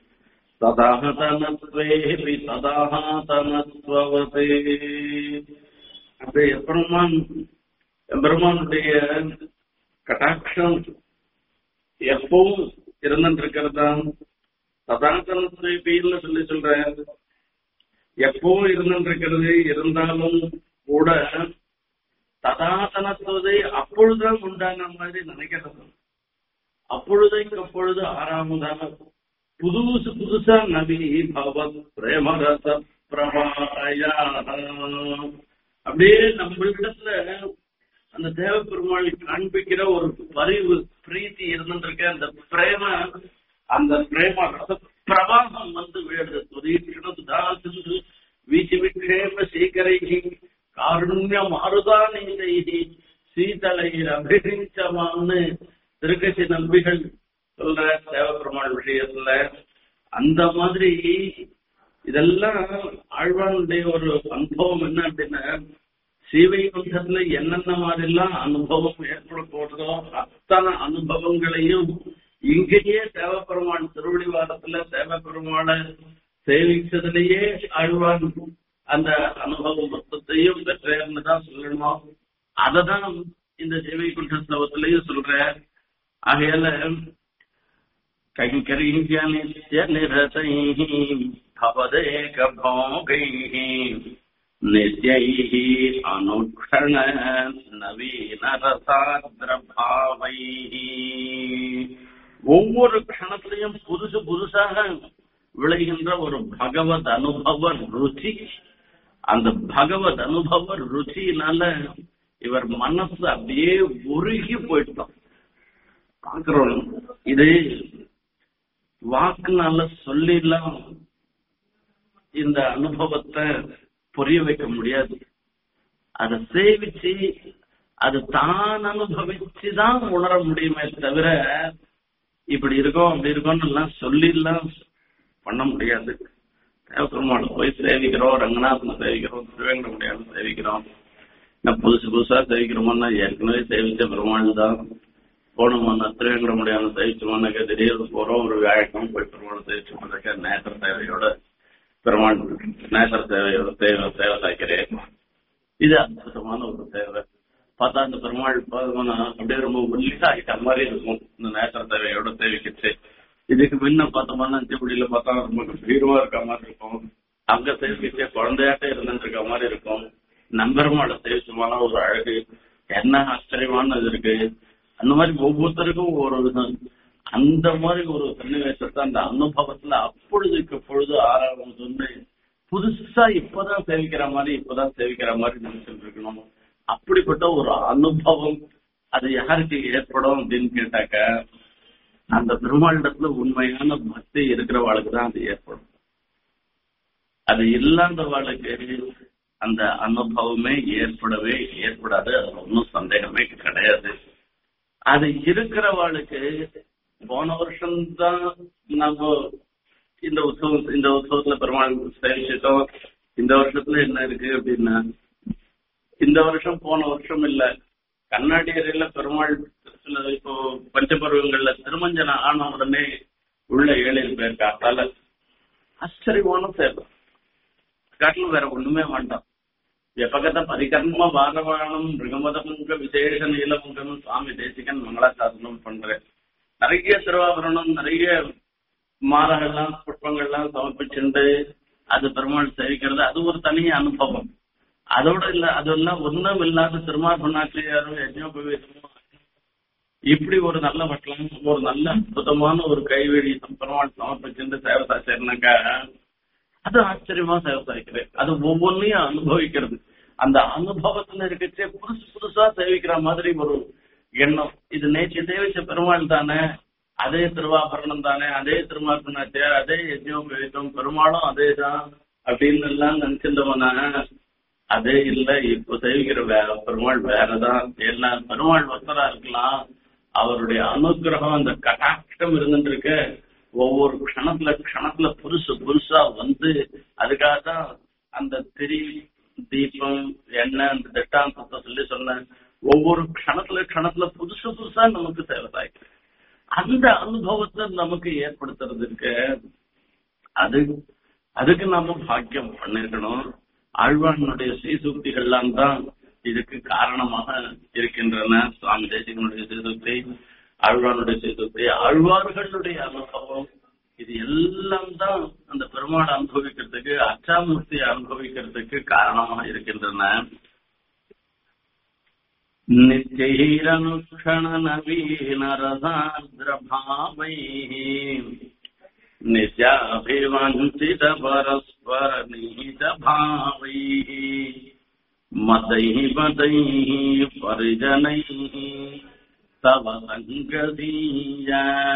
ததாகதனத்வேபி ததாகதனத்வவதே அப்படி எப்பெருமான் எம்பெருமானுடைய கட்டாட்சம் எப்பவும் இருந்துட்டு இருக்கிறதா சதாசனத்வேபின்னு சொல்லி சொல்றேன் எப்பவும் இருந்துட்டு இருக்கிறது இருந்தாலும் கூட ததாசனத்துவதை அப்பொழுதுதான் உண்டான மாதிரி நினைக்கிறது அப்பொழுதைக்கு அப்பொழுது ஆறாமதான புதுசு புதுசா நபி பவத் பிரேமரச பிரபாயா அப்படியே நம்மளிடத்துல அந்த தேவ பெருமாள் காண்பிக்கிற ஒரு பரிவு பிரீத்தி இருந்துருக்க அந்த பிரேம அந்த பிரேம ரச பிரவாகம் வந்து வேடுது துதீட்சணு வீச்சு விக்ஷேப சீக்கரைகி காருண்ய மாறுதானீதைகி சீதளையில் அபிஷிச்சமான்னு திருக்கட்சி நம்பிகள் சொல்ற தேவப்பெருமாள் விஷயத்துல அந்த மாதிரி இதெல்லாம் ஆழ்வானுடைய ஒரு அனுபவம் என்ன அப்படின்னா சீவைகுண்டத்துல என்னென்ன மாதிரி எல்லாம் அனுபவம் ஏற்பட போறதோ அத்தனை அனுபவங்களையும் இங்கேயே தேவப்பெருமான் திருவடிவாரத்துல தேவப்பெருமானை சேவிச்சதுலயே ஆழ்வான் அந்த அனுபவம் மொத்தத்தையும் பெற்றேன்னு தான் சொல்லணும் அததான் இந்த ஜீவைகுண்ட ஸ்லோகத்திலையும் சொல்ற ஆகையால கைங்கரீய நித்ய நிரதை பவதேக போகை நித்யைः அனுக்ஷண நவீன ரசாத்ரபாவைः ஒவ்வொரு க்ஷணத்திலையும் புதுசு புதுசாக விளைகின்ற ஒரு பகவத் அனுபவ ருச்சி அந்த பகவத் அனுபவ ருச்சியினால இவர் மனசு அப்படியே உருகி போயிட்டோம் பாக்குறோம் இது வாக்குனால சொல்லிடலாம் இந்த அனுபவத்தை புரிய வைக்க முடியாது அதை சேவிச்சு அது தான் அனுபவிச்சுதான் உணர முடியுமே தவிர இப்படி இருக்கோம் அப்படி இருக்கோம்னு எல்லாம் சொல்லிடலாம் பண்ண முடியாது தேவபெருமாள் போய் சேவிக்கிறோம் ரங்கநாதனை சேவிக்கிறோம் திருவேங்கடமுடியான சேவிக்கிறோம் நான் புதுசு புதுசா சேவிக்கிறோமோன்னா ஏற்கனவே சேவிச்ச பெருமாள் தான் போனோம்னா திருவேங்கடமுடியான சேவிச்சோம்னாக்க திடீர்னு போறோம் ஒரு வியாழக்கம் போய் பெருமாள் சேவிச்சோம்னாக்க நேற்ற தேவையோட பெருமாள் நேசர சேவையோட சேவை சேவை சாய்க்கிறேன் இது அற்புதமான ஒரு சேவை பார்த்தா அந்த பெருமாள் பார்த்தோம்னா அப்படியே ரொம்ப ஒல்லிசாகிட்ட மாதிரி இருக்கும் இந்த நேசர சேவையோட சேவிக்கிச்சு இதுக்கு முன்ன பார்த்தோம்னா அஞ்சப்படியில பார்த்தா ரொம்ப கம்பீரமா இருக்க மாதிரி இருக்கும் அங்க சேவிச்சே குழந்தையாட்ட இருந்துட்டு இருக்க மாதிரி இருக்கும் நம்பெருமாளை சேவிச்சமான ஒரு அழகு என்ன ஆச்சரியமான இது இருக்கு அந்த மாதிரி ஒவ்வொருத்தருக்கும் ஒரு விதம் அந்த மாதிரி ஒரு சன்னிவேசத்தை அந்த அனுபவத்துல அப்பொழுதுக்கு பொழுது ஆறாவது வந்து புதுசா இப்பதான் சேவிக்கிற மாதிரி இப்பதான் சேவிக்கிற மாதிரி நினைச்சிட்டு இருக்கணும் அப்படிப்பட்ட ஒரு அனுபவம் அது யாருக்கு ஏற்படும் அப்படின்னு கேட்டாக்க அந்த பெருமாளிடத்துல உண்மையான பக்தி இருக்கிறவாளுக்கு தான் அது ஏற்படும் அது இல்லாதவாளுக்கு அந்த அனுபவமே ஏற்படவே ஏற்படாது அது ஒன்றும் சந்தேகமே கிடையாது அது இருக்கிறவாளுக்கு போன வருஷம்தான் நம்ம இந்த உற்சவம் இந்த உற்சவத்துல பெருமாள் சேவிச்சிட்டோம் இந்த வருஷத்துல என்ன இருக்கு அப்படின்னா இந்த வருஷம் போன வருஷம் இல்ல கண்ணாடியறையில பெருமாள் சில இப்போ பஞ்சபருவங்கள்ல திருமஞ்சன ஆன உடனே உள்ள ஏழையில் பேர் காட்டால ஆச்சரியமான சேவை காட்டிலும் வேற ஒண்ணுமே வேண்டாம் எப்பகத்த பரிகர்ம வாரவாணம் மிருகமதமுங்க விசேஷ நீலமுகம் சுவாமி தேசிகன் மங்களாசாசனம் பண்றேன் நிறைய திருவாபரணம் நிறைய மாலைகள்லாம் புஷ்பங்கள்லாம் சமர்ப்பிச்சுண்டு அது பெருமாள் சேவிக்கிறது அது ஒரு தனி அனுபவம் அதோட இல்ல அதெல்லாம் ஒன்றும் இல்லாத திருமாபண்ணாச்சியாரும் யஜ்னோபவேதமும் இப்படி ஒரு நல்ல வட்டலம் ஒரு நல்ல அற்புதமான ஒரு கைவெளி பெருமாள் சமர்ப்பிச்சுட்டு சேவை சாச்சிருந்தாக்கா அது ஆச்சரியமா சேவை சாய்க்கிறேன் அது ஒவ்வொன்றையும் அனுபவிக்கிறது அந்த அனுபவத்துல இருக்கச்சே புதுசு புதுசா சேவிக்கிற மாதிரி ஒரு எண்ணம் இது நேற்று சேவிச்ச பெருமாள் தானே அதே திருவாபரணம் தானே அதே திருமாபரணாச்சியார் அதே யஜ்னோபவேதம் பெருமாளும் அதே தான் அப்படின்னு எல்லாம் நினைச்சிருந்தவனா அதே இல்ல இப்ப சேவிக்கிற வேற பெருமாள் வேறதான் எல்லாம் பெருமாள் வசரா இருக்கலாம் அவருடைய அனுகிரகம் அந்த கட்டாட்சம் இருந்துட்டு இருக்க ஒவ்வொரு க்ஷணத்துல க்ஷணத்துல புதுசு புதுசா வந்து அதுக்காக தான் அந்த திரி தீபம் எண்ணெய் அந்த திட்டாந்தத்தை சொல்லி சொன்னேன் ஒவ்வொரு க்ஷணத்துல க்ஷணத்துல புதுசு புதுசா நமக்கு தேவை அந்த அனுபவத்தை நமக்கு ஏற்படுத்துறதுக்கு அது அதுக்கு நாம பாக்கியம் பண்ணிருக்கணும் ஆழ்வானுடைய ஸ்ரீசூக்திகள்லாம் தான் இதுக்கு காரணமாக இருக்கின்றன சுவாமி தேசிகனுடைய ஸ்ரீசூக்தி ஆழ்வானுடைய ஸ்ரீசூக்தி ஆழ்வார்களுடைய அனுபவம் இது எல்லாம் தான் அந்த பெருமாளை அனுபவிக்கிறதுக்கு அச்சாமூர்த்தியை அனுபவிக்கிறதுக்கு காரணமாக இருக்கின்றன நிச்சயிரனுக்ஷண நவீன ரசாந்திரபாவை नित्याभिवञ्चित परस्पर निहित भावैः मतैः मतैः परिजनैः तव सङ्गदीय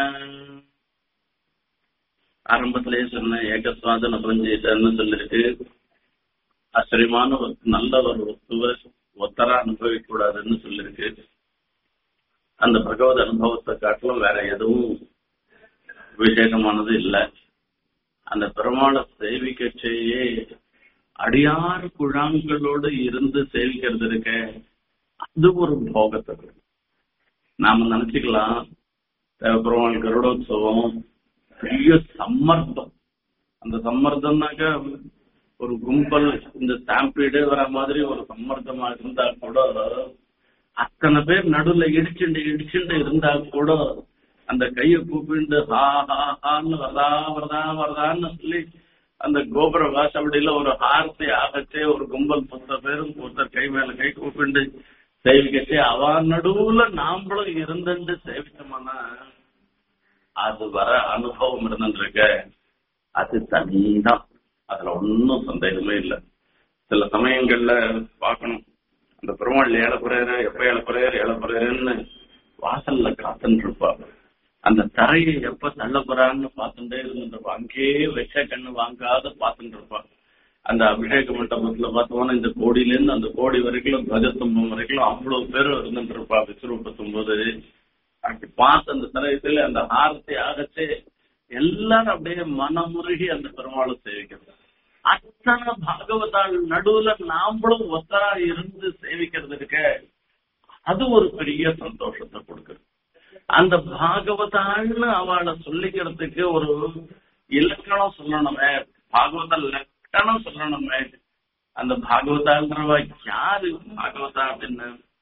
ஆரம்பத்திலே சொன்ன ஏகஸ்வாதன பஞ்சேதன்னு சொல்லிருக்கு ஆச்சரியமான ஒரு நல்ல ஒரு வஸ்துவ ஒத்தரா அனுபவிக்க கூடாதுன்னு சொல்லிருக்கு அந்த பகவத் அனுபவத்தை காட்டிலும் வேற எதுவும் விசேஷமானது இல்லை அந்த பெருமாளை சேவிக்கச்சேயே அடியார் குழாங்களோடு இருந்து சேவிக்கிறது இருக்க அது ஒரு போகத்தை நாம நினைச்சுக்கலாம் பெருமாள் கருடோத்சவம் பெரிய சம்மர்த்தம் அந்த சம்மர்த்தம்னாக்க ஒரு கும்பல் இந்த ஸ்டாம்பீடு வர மாதிரி ஒரு சம்மர்த்தமா இருந்தா கூட அத்தனை பேர் நடுவுல இடிச்சுண்டு இடிச்சுண்டு இருந்தா கூட அந்த கையை கூப்பிட்டு ஹா ஹா ஹான்னு வரதா வரதா வரதான்னு சொல்லி அந்த கோபுர வாசப்படியில ஒரு ஹாரத்தை ஆகச்சே ஒரு கும்பல் பத்து பேரும் ஒருத்தர் கை மேல கை கூப்பிண்டு சேவிக்கச்சே அவ நடுவுல நாம்பளும் இருந்துட்டு சேவிச்சோம்னா அது வர அனுபவம் இருந்துருக்க அது தனிதான் அதுல ஒன்னும் சந்தேகமே இல்லை சில சமயங்கள்ல பார்க்கணும் அந்த பெருமாள் ஏழப்புறையற எப்ப ஏழப்புறையர் ஏழப்புறையர்னு வாசல்ல காத்துன்னு இருப்பாங்க அந்த தரையை எப்ப தள்ள போறான்னு பார்த்துட்டே இருந்துருப்பா அங்கேயே வெச்ச கண்ணு வாங்காத பார்த்துட்டு இருப்பான் அந்த அபிஷேக மண்டபத்துல பார்த்தோம்னா இந்த கோடியில இருந்து அந்த கோடி வரைக்கும் துவஜஸ்தம்பம் வரைக்கும் அவ்வளவு பேர் இருந்துட்டு இருப்பா விஸ்வரூபத்தும் போது அப்படி பார்த்து அந்த தரையத்துல அந்த ஆரத்தை ஆகச்சே எல்லாரும் அப்படியே மனமுருகி அந்த பெருமாளை சேவிக்கிறது அத்தனை பாகவதாள் நடுவுல நாமளும் ஒத்தரா இருந்து சேவிக்கிறது இருக்க அது ஒரு பெரிய சந்தோஷத்தை கொடுக்குது அந்த பாகவதாள்னு அவளை சொல்லிக்கிறதுக்கு ஒரு இலக்கணம் சொல்லணுமே பாகவத லக்கணம் சொல்லணுமே அந்த பாகவதான்றவ யாரு பாகவதா அப்படின்னு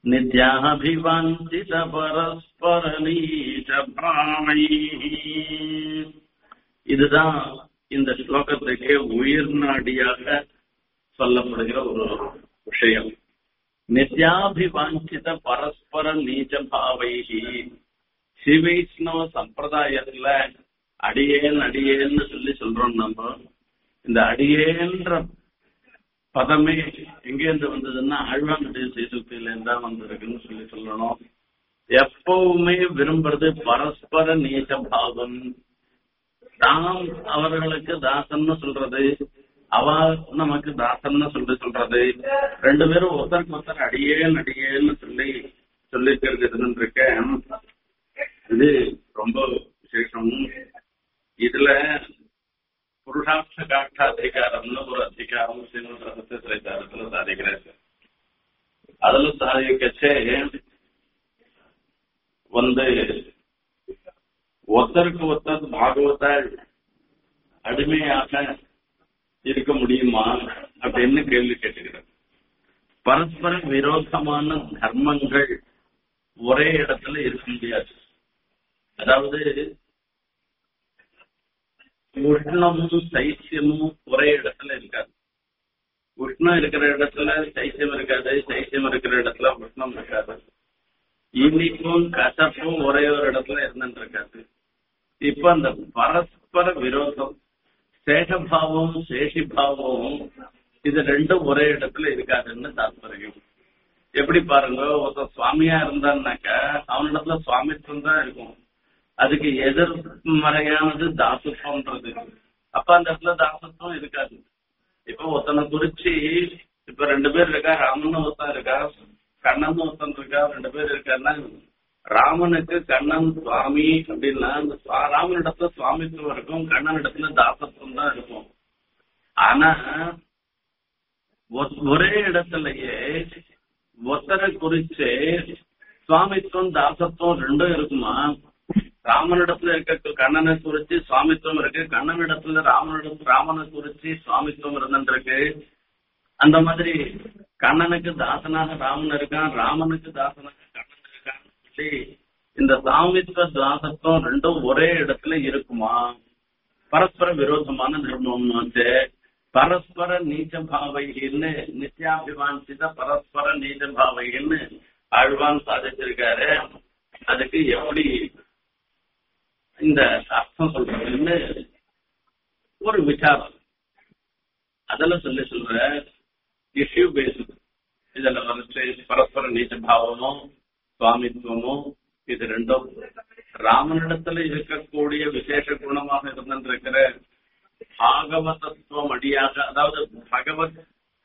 நித்யாபிவாஞ்சித பரஸ்பர நீச்ச பாவை இதுதான் இந்த ஸ்லோகத்துக்கு உயிர் நாடியாக சொல்லப்படுகிற ஒரு விஷயம் நித்யாபிவாஞ்சித பரஸ்பர நீச்ச பாவைகி சிவைஷ்ணவ சம்பிரதாயத்துல அடியேன் அடியேன்னு சொல்லி சொல்றோம் நம்ம இந்த அடியேன்ற பதமே எங்கேருந்து வந்ததுன்னா ஆழ்வானுடைய சீசுக்தியில இருந்தா வந்திருக்குன்னு சொல்லி சொல்லணும் எப்பவுமே விரும்புறது பரஸ்பர நீச்ச பாவம் நாம் அவர்களுக்கு தாசன்னு சொல்றது அவ நமக்கு தாசன்னு சொல்லி சொல்றது ரெண்டு பேரும் ஒருத்தருக்கு ஒருத்தர் அடியேன் அடியேன்னு சொல்லி சொல்லிட்டு இருக்கேன் இது ரொம்ப விசேஷம் இதுல புருஷாட்ச காட்டாதிகாரம்னு ஒரு அதிகாரம் ஸ்ரீமத் ரகசிய திரைத்தாரத்துல சாதிக்கிறாரு அதுல சாதிக்கச்சே வந்து ஒருத்தருக்கு ஒருத்தர் பாகவத்தால் அடிமையாக இருக்க முடியுமா அப்படின்னு கேள்வி கேட்டுக்கிறார் பரஸ்பர விரோதமான தர்மங்கள் ஒரே இடத்துல இருக்க முடியாது அதாவது உஷ்ணமும் சைத்தியமும் ஒரே இடத்துல இருக்காது உஷ்ணம் இருக்கிற இடத்துல சைத்தியம் இருக்காது சைத்தியம் இருக்கிற இடத்துல உஷ்ணம் இருக்காது இனிப்பும் கசப்பும் ஒரே ஒரு இடத்துல இருந்துட்டு இருக்காது இப்ப அந்த பரஸ்பர விரோதம் சேஷபாவம் சேஷிபாவம் இது ரெண்டும் ஒரே இடத்துல இருக்காதுன்னு தாத்பரியம் எப்படி பாருங்க ஒருத்தர் சுவாமியா இருந்தான்னாக்கா அவனிடத்துல சுவாமித்துவம் தான் இருக்கும் அதுக்கு எதிர்மறையானது தாசத்துவம்ன்றது அப்ப அந்த இடத்துல தாசத்துவம் இருக்காது இப்ப ஒருத்தனை குறிச்சு இப்ப ரெண்டு பேர் இருக்கா ராமன் ஒருத்தன் இருக்கா கண்ணன் ஒருத்தன் இருக்கா ரெண்டு பேர் இருக்காருன்னா ராமனுக்கு கண்ணன் சுவாமி அப்படின்னா அந்த சுவா- ராமனிடத்துல சுவாமித்துவம் இருக்கும் கண்ணனிடத்துல தாசத்துவம் தான் இருக்கும் ஆனா ஒ- ஒரே இடத்துலயே ஒத்தரை குறிச்சு சுவாமித்துவம் தாசத்துவம் ரெண்டும் இருக்குமா ராமனிடத்துல இருக்க கண்ணனை குறிச்சு சுவாமித்துவம் இருக்கு கண்ணனிடத்துல ராமனிடத்துல ராமனை குறிச்சு சுவாமித்துவம் இருந்துருக்கு அந்த மாதிரி கண்ணனுக்கு தாசனாக ராமன் இருக்கான் ராமனுக்கு தாசனாக கண்ணன் இருக்கான் சொல்லி இந்த சாமித்துவ தாசத்துவம் ரெண்டும் ஒரே இடத்துல இருக்குமா பரஸ்பர விரோதமான தர்மம் வந்து பரஸ்பர நீச்ச பாவைன்னு நித்யாபிமான்சித பரஸ்பர நீச்ச பாவைன்னு ஆழ்வான் சாதிச்சிருக்காரு அதுக்கு எப்படி இந்த அர்த்தம் சொல்றதுன்னு ஒரு விசாரம் அதெல்லாம் சொல்லி சொல்ற இஷ்யூ பேஸ்டு இதுல வந்து பரஸ்பர நீச்ச பாவமோ சுவாமித்துவமோ இது ரெண்டும் ராமனிடத்துல இருக்கக்கூடிய விசேஷ குணமாக இருந்திருக்கிற பாகவதத்துவம் அடியாக அதாவது பகவத்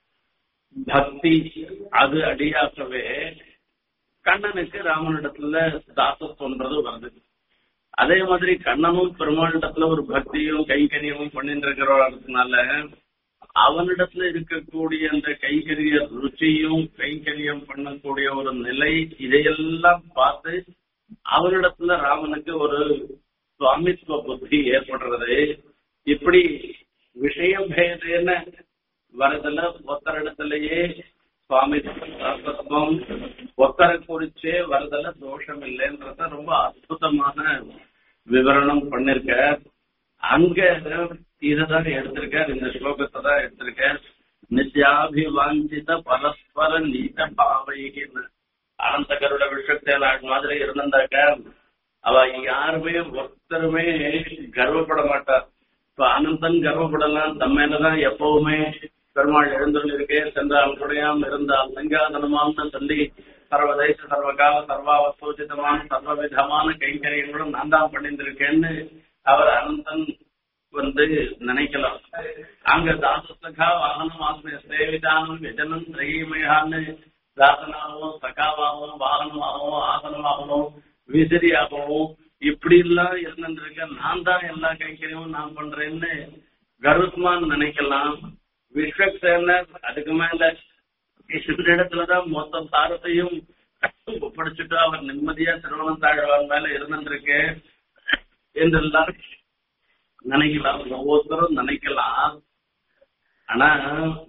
பக்தி அது அடியாகவே கண்ணனுக்கு ராமனிடத்துல தாசத்துவன்றது வருது அதே மாதிரி கண்ணனும் பெருமாளிடத்துல ஒரு பக்தியும் கைங்கரியமும் பண்ணிட்டு இருக்கிறதுனால அவனிடத்துல இருக்கக்கூடிய அந்த கைங்கரிய ருச்சியும் கைங்கரியம் பண்ணக்கூடிய ஒரு நிலை இதையெல்லாம் பார்த்து அவனிடத்துல ராமனுக்கு ஒரு சுவாமித்துவ புத்தி ஏற்படுறது இப்படி விஷய பேதேன வரதுல ஒத்தரிடத்திலேயே சுவாமித்துவம் ஒத்தரை குறிச்சே வரதுல தோஷம் இல்லைன்றத ரொம்ப அற்புதமான விவரணம் பண்ணிருக்க அங்க இததான் எடுத்திருக்கார் இந்த ஸ்லோகத்தை தான் எடுத்திருக்கார் நித்யாபிவாஞ்சித பரஸ்பர நீத பாவைகின்னு அனந்த கருட விஷயத்தில் அது மாதிரி இருந்திருந்தாக்க அவ யாருமே ஒருத்தருமே கர்வப்பட மாட்டார் இப்ப அனந்தன் கர்வப்படலாம் தம் மேலதான் எப்பவுமே பெருமாள் எழுந்துள்ள இருக்கே சென்றால் குடையாம் இருந்தால் சங்காதனமாம்னு சொல்லி சர்வதேச சர்வகால சர்வாவசோஜிதமான சர்வவிதமான கைங்கரியங்களும் நான் தான் பண்ணியிருக்கேன்னு அவர் அனந்தன் வந்து நினைக்கலாம் அங்க தாசசகா வாகனம் ஆத்ம சேவிதானம் விஜனம் திரைமயான்னு தாசனாகவும் சகாவாகவும் வாகனமாகவும் ஆசனமாகவும் விசிறியாகவும் இப்படி எல்லாம் இருந்திருக்க நான் தான் எல்லா கைங்கரியமும் நான் பண்றேன்னு கருத்மான் நினைக்கலாம் விஸ்வக்சேனர் அதுக்கு மேல இடத்துலதான் மொத்த சாரத்தையும் ஒப்படைச்சிட்டு அவர் நிம்மதியா திருவண்ணம் தாழ்வான் மேல இருந்திருக்கு என்றெல்லாம் நினைக்கலாம் ஒவ்வொருத்தரும் நினைக்கலாம் ஆனா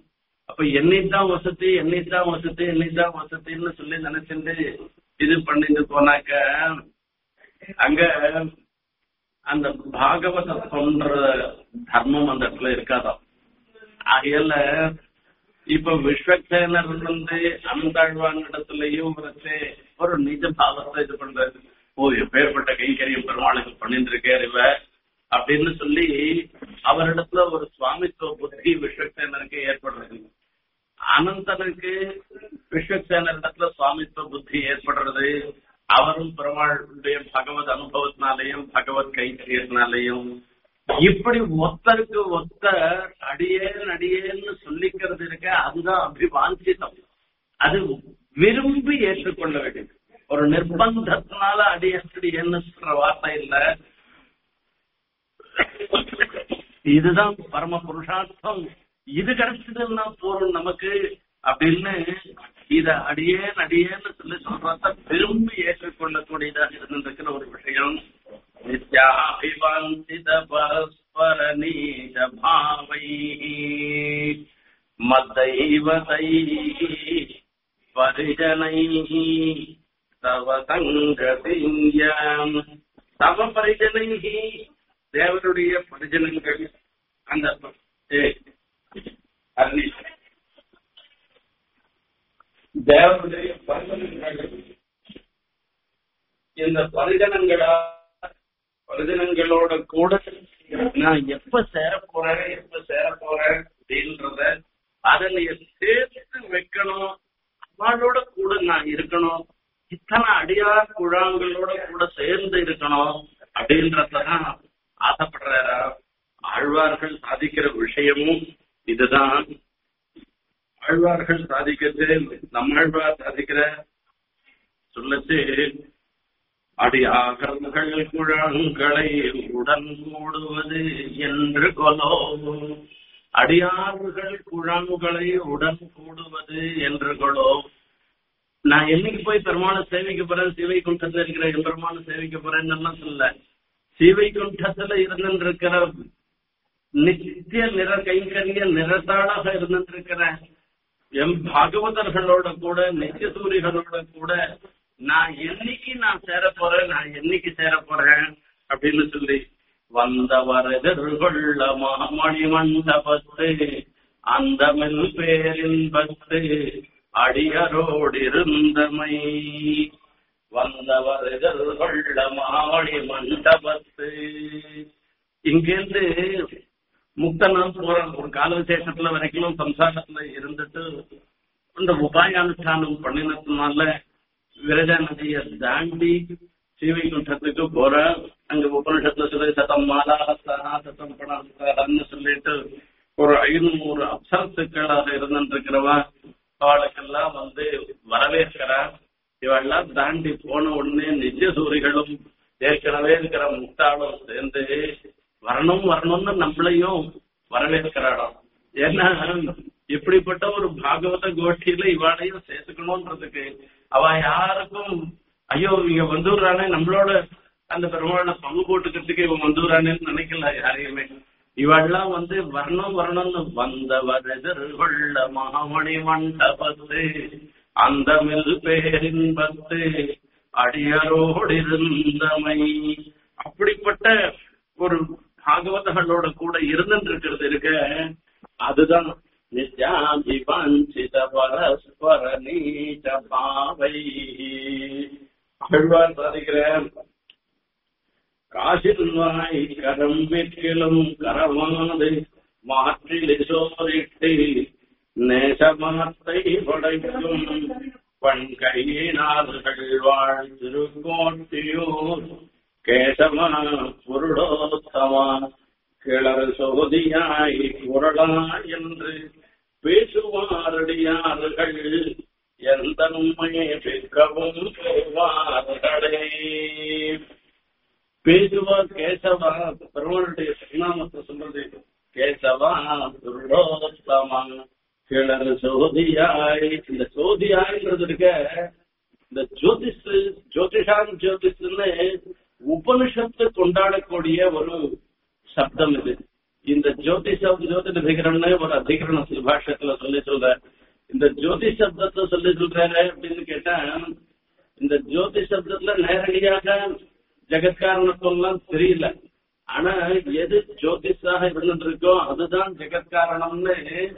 அப்ப என்னைத்தான் வசதி என்னைத்தான் வசதி என்னைத்தான் வசதின்னு சொல்லி நினைச்சிட்டு இது பண்ணிட்டு போனாக்க அங்க அந்த பாகவதம்ன்ற தர்மம் அந்த இடத்துல இருக்காதாம் ஆகையால இப்ப விஸ்வக்சேனர் வந்து அந்தாழ்வான் இடத்துலயும் வச்சு ஒரு நிஜ பாவத்தை இது பண்றாரு ஓ எப்பேற்பட்ட கைங்கரியம் பெருமாளுக்கு பண்ணிட்டு இருக்காரு இவ அப்படின்னு சொல்லி அவரிடத்துல ஒரு சுவாமித்துவ புத்தி விஸ்வக்சேனருக்கு ஏற்படுறது அனந்தனுக்கு விஸ்வக்சேனர் இடத்துல சுவாமித்துவ புத்தி ஏற்படுறது அவரும் பெருமாளுடைய பகவத் அனுபவத்தினாலையும் பகவத் கைங்கரியத்தினாலையும் இப்படி ஒத்தருக்கு ஒத்த அடியேன் அடியேன்னு சொல்லிக்கிறது இருக்க அதுதான் அபிவாஞ்சிதம் அது விரும்பி ஏற்றுக்கொள்ள வேண்டியது ஒரு நிர்பந்தத்தினால அடியடியேன்னு சொல்ற வார்த்தை இல்ல இதுதான் பரம புருஷார்த்தம் இது கிடைச்சதுன்னா போறோம் நமக்கு அப்படின்னு இத அடியேன் அடியேன்னு சொல்லி சொல்றத விரும்பி ஏற்றுக்கொள்ளக்கூடியதாக இருந்திருக்கிற ஒரு விஷயம் நித்யாபிவாஞ்சித பரஸ்பர நீஜ பாவை மத்தைவதை பரிஜனை தவ சங்கதியம் தவ பரிஜனை தேவனுடைய பரிஜனங்கள் அந்த அருணி தேவனுடைய பரிஜனங்கள் இந்த பரிஜனங்களா பரிஜனங்களோட கூட நான் எப்ப சேர போறேன் எப்ப சேர போறேன் அப்படின்றத அதை நீ சேர்த்து வைக்கணும் அவளோட கூட நான் இருக்கணும் இத்தனை அடியார் குழாங்களோட கூட சேர்ந்து இருக்கணும் அப்படின்றதான் ஆசைப்படுறாரா ஆழ்வார்கள் சாதிக்கிற விஷயமும் இதுதான் ஆழ்வார்கள் சாதிக்கிறது நம்மாழ்வார் சாதிக்கிற சொல்லச்சு அடியாகர்கள் குழாங்களை உடன் கூடுவது என்று கொலோ அடியார்கள் குழாங்களை உடன் கூடுவது என்று கொலோ நான் என்னைக்கு போய் பெருமாளை சேவிக்க போறேன் சிவை குண்டத்துல இருக்கிற எம்பெருமானை சேவிக்க போறேன்னு எல்லாம் சொல்ல சிவை குண்டத்துல இருந்திருக்கிற நித்திய நிற கைங்கரிய நிறத்தாளாக இருந்திருக்கிற எம் பாகவதர்களோட கூட நித்திய சூரிகளோட கூட நான் என்னைக்கு நான் சேர போறேன் நான் என்னைக்கு சேர போறேன் அப்படின்னு சொல்லி வந்தவர் எதிர்கொள்ள மாமணி மண்டபத்து அந்த மெல் பேரின்பத்து அடியரோடிருந்தமை வந்தவர் எதிர்கொள்ள மாமணி மண்டபத்து இங்கிருந்து முக்தனம் போற ஒரு கால விசேஷத்துல வரைக்கும் சம்சாரத்துல இருந்துட்டு இந்த உபாயானுஷ்டானம் பண்ணினதுனால விரஜா நதியை தாண்டி ஸ்ரீவைகுண்டத்துக்கு போற அங்க உபனிஷத்துல சொல்லி சதம் மாலாஹஸ்தா சதம் பணான்னு சொல்லிட்டு ஒரு ஐநூறு அப்சரத்துக்களாக இருந்துருக்கிறவா அவளுக்கெல்லாம் வந்து வரவேற்கிறா இவெல்லாம் தாண்டி போன உடனே நித்திய சூரிகளும் ஏற்கனவே இருக்கிற முக்தாளும் சேர்ந்து வரணும் வரணும்னு நம்மளையும் வரவேற்கிறாளாம் ஏன்னா இப்படிப்பட்ட ஒரு பாகவத கோஷ்டியில இவாளையும் சேர்த்துக்கணும்ன்றதுக்கு அவ யாருக்கும் ஐயோ இங்க வந்துடுறானே நம்மளோட அந்த பெருமாளை பங்கு போட்டுக்கிறதுக்கு இவன் வந்துடுறானேன்னு நினைக்கல யாரையுமே இவெல்லாம் வந்து வரணும் வரணும்னு வந்தவர் எதிர்கொள்ள மகாமணி மண்டபத்து அந்த மெல் பேரின்பத்து அடியரோடு இருந்தமை அப்படிப்பட்ட ஒரு பாகவதர்களோட கூட இருந்துட்டு இருக்கிறது இருக்க அதுதான் நித்யாபிவாஞ்சித பரஸ்பர நீச்ச பாவை ஆழ்வார் சாதிக்கிறேன் காசில்வாய் கரம் வெற்றிலும் கரமாது மாற்றில் சோரிட்டு நேசமாத்தை படைக்கும் பண்கையினார்கள் வாழ் திருக்கோட்டியூர் கேசவா புருடோத்தமா கிளறு சோதியாய் குரலா என்று பேசுவாரடியார்கள் எந்த உண்மையை பெற்கவும் போவார்களே பேசுவார் கேசவா பெருமாளுடைய திருநாமத்தை சொல்றது கேசவா துர்லோத்தமா கிளறு சோதியாய் இந்த சோதியாய்ன்றது இருக்க இந்த ஜோதிஷ் ஜோதிஷான் ஜோதிஷ்னு உபனிஷத்து கொண்டாடக்கூடிய ஒரு சப்தம் இது இந்த ஜோதிஷம் ஜோதிட அதிகரம்னு ஒரு அதிகரண பாஷ்யத்துல சொல்லி சொல்ற இந்த ஜோதி சப்தத்தை சொல்லி சொல்றாரு அப்படின்னு கேட்டா இந்த ஜோதி சப்தத்துல நேரடியாக ஜெகத்காரணத்துவம் தெரியல ஆனா எது ஜோதிஷாக இருந்துட்டு இருக்கோ அதுதான் ஜெகத்காரணம்னு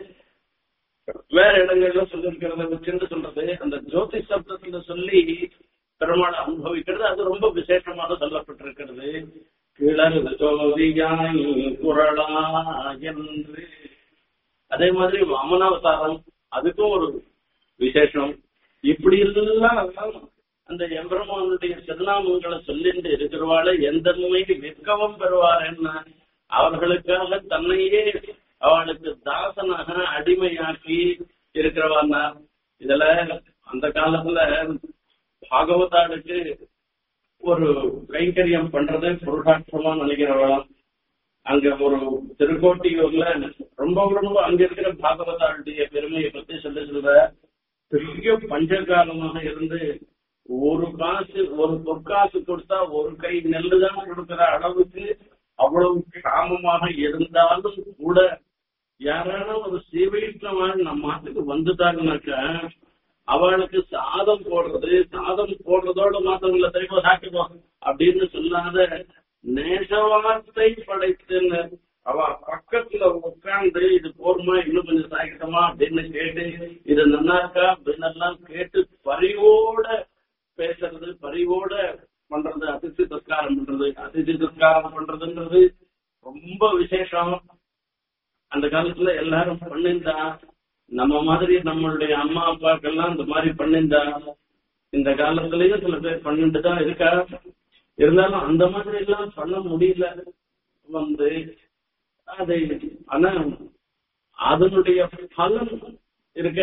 வேற இடங்கள்ல சொல்லிருக்கிறத வச்சுன்னு சொல்றது அந்த ஜோதி சப்தத்துல சொல்லி பெருமாள் அனுபவிக்கிறது அது ரொம்ப விசேஷமாக சொல்லப்பட்டிருக்கிறது கிளறு ஜோதியாய் குரலா என்று அதே மாதிரி வாமனாவதாரம் அதுக்கும் ஒரு விசேஷம் இப்படி எல்லாம் அந்த எம்பெருமானுடைய திருநாமங்களை சொல்லிட்டு இருக்கிறவாளை எந்த நோய்க்கு விற்கவும் பெறுவார் அவர்களுக்காக தன்னையே அவளுக்கு தாசனாக அடிமையாக்கி இருக்கிறவான்னா இதுல அந்த காலத்துல பாகவதாளுக்கு ஒரு கைங்கரியம் பண்றது புருஷாட்சமா நினைக்கிறவளாம் அங்க ஒரு திருக்கோட்டியூர்ல ரொம்ப ரொம்ப அங்க இருக்கிற பாகவதாளுடைய பெருமையை பத்தி சொல்லி சொல்ற பெரிய பஞ்சகாலமாக இருந்து ஒரு காசு ஒரு பொற்காசு கொடுத்தா ஒரு கை நெல்லு தான் கொடுக்கிற அளவுக்கு அவ்வளவு கிராமமாக இருந்தாலும் கூட யாரான ஒரு சீவையிட்டவன் நம்ம நாட்டுக்கு வந்துட்டாங்கனாக்கா அவளுக்கு சாதம் போடுறது சாதம் போடுறதோட மாத்திரம் இல்ல தெரியுமா சாப்பிட்டுக்கோ அப்படின்னு சொல்லாத நேசவார்த்தை படைத்துன்னு அவ பக்கத்துல உட்கார்ந்து இது போருமா இன்னும் கொஞ்சம் சாய்க்கட்டமா அப்படின்னு கேட்டு இது நன்னாக்கா அப்படின்னு எல்லாம் கேட்டு பரிவோட பேசுறது பரிவோட பண்றது அதிர்ச்சி தஸ்காரம் பண்றது அதிர்ச்சி தஸ்காரம் பண்றதுன்றது ரொம்ப விசேஷம் அந்த காலத்துல எல்லாரும் பண்ணிருந்தா நம்ம மாதிரி நம்மளுடைய அம்மா அப்பாக்கெல்லாம் இந்த மாதிரி பண்ணிருந்தா இந்த காலத்திலயும் சில பேர் பண்ணிட்டு தான் இருக்கா இருந்தாலும் அந்த மாதிரி எல்லாம் பண்ண முடியல வந்து அது ஆனா அதனுடைய பலன் இருக்க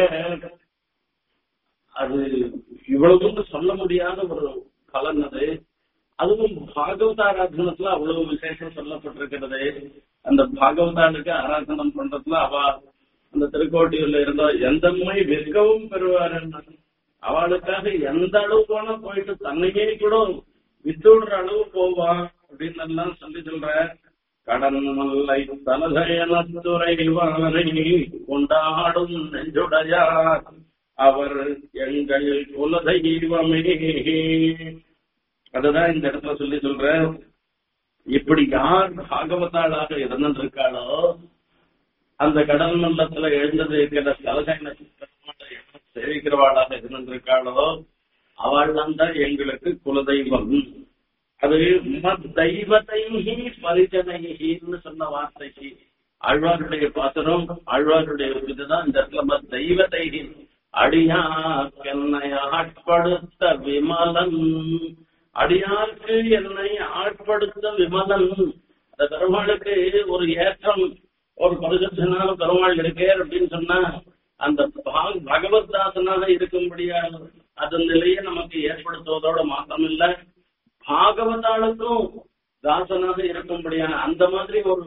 அது இவ்வளவு சொல்ல முடியாத ஒரு பலன் அது அதுவும் பாகவத ஆராதனத்துல அவ்வளவு விசேஷம் சொல்லப்பட்டிருக்கிறது அந்த பாகவதாளுக்கு ஆராதனம் பண்றதுல அவ அந்த திருக்கோட்டியூர்ல இருந்த எந்தம்மை விற்கவும் பெறுவார் அவளுக்காக எந்த அளவு போனா போயிட்டு தன்னையே கூட வித்துடுற அளவு போவா அப்படின்னு எல்லாம் சொல்லி சொல்ற கடன் மல்லை தலதயனத்துறை கொண்டாடும் நெஞ்சுடையார் அவர் எங்கள் குலதெய்வமே அதுதான் இந்த இடத்துல சொல்லி சொல்ற இப்படி யார் பாகவதாளாக இருந்திருக்காளோ அந்த கடல் மண்டலத்துல எழுந்தது இருக்கிற தலசைன சேவிக்கிறவாளாக இருந்திருக்காளோ அவள் தான் எங்களுக்கு குலதெய்வம் அது மத் தெய்வத்தைஹி பரிஜனைஹின்னு சொன்ன வார்த்தைக்கு ஆழ்வாருடைய பாத்திரம் ஆழ்வாருடைய இதுதான் இந்த இடத்துல மத் தெய்வத்தைஹி அடியார்க்கென்னை ஆட்படுத்த விமலன் அடியார்க்கு என்னை ஆட்படுத்த விமலன் அந்த பெருமாளுக்கு ஒரு ஏற்றம் ஒரு பரிசுத்தனான பெருமாள் இருக்கே அப்படின்னு சொன்னா அந்த பகவத் தாசனாக இருக்கும்படியாக அதன் நிலையை நமக்கு ஏற்படுத்துவதோட மாத்திரம் இல்ல பாகவதாளுக்கும் தாசனாக இருக்கும்படியான அந்த மாதிரி ஒரு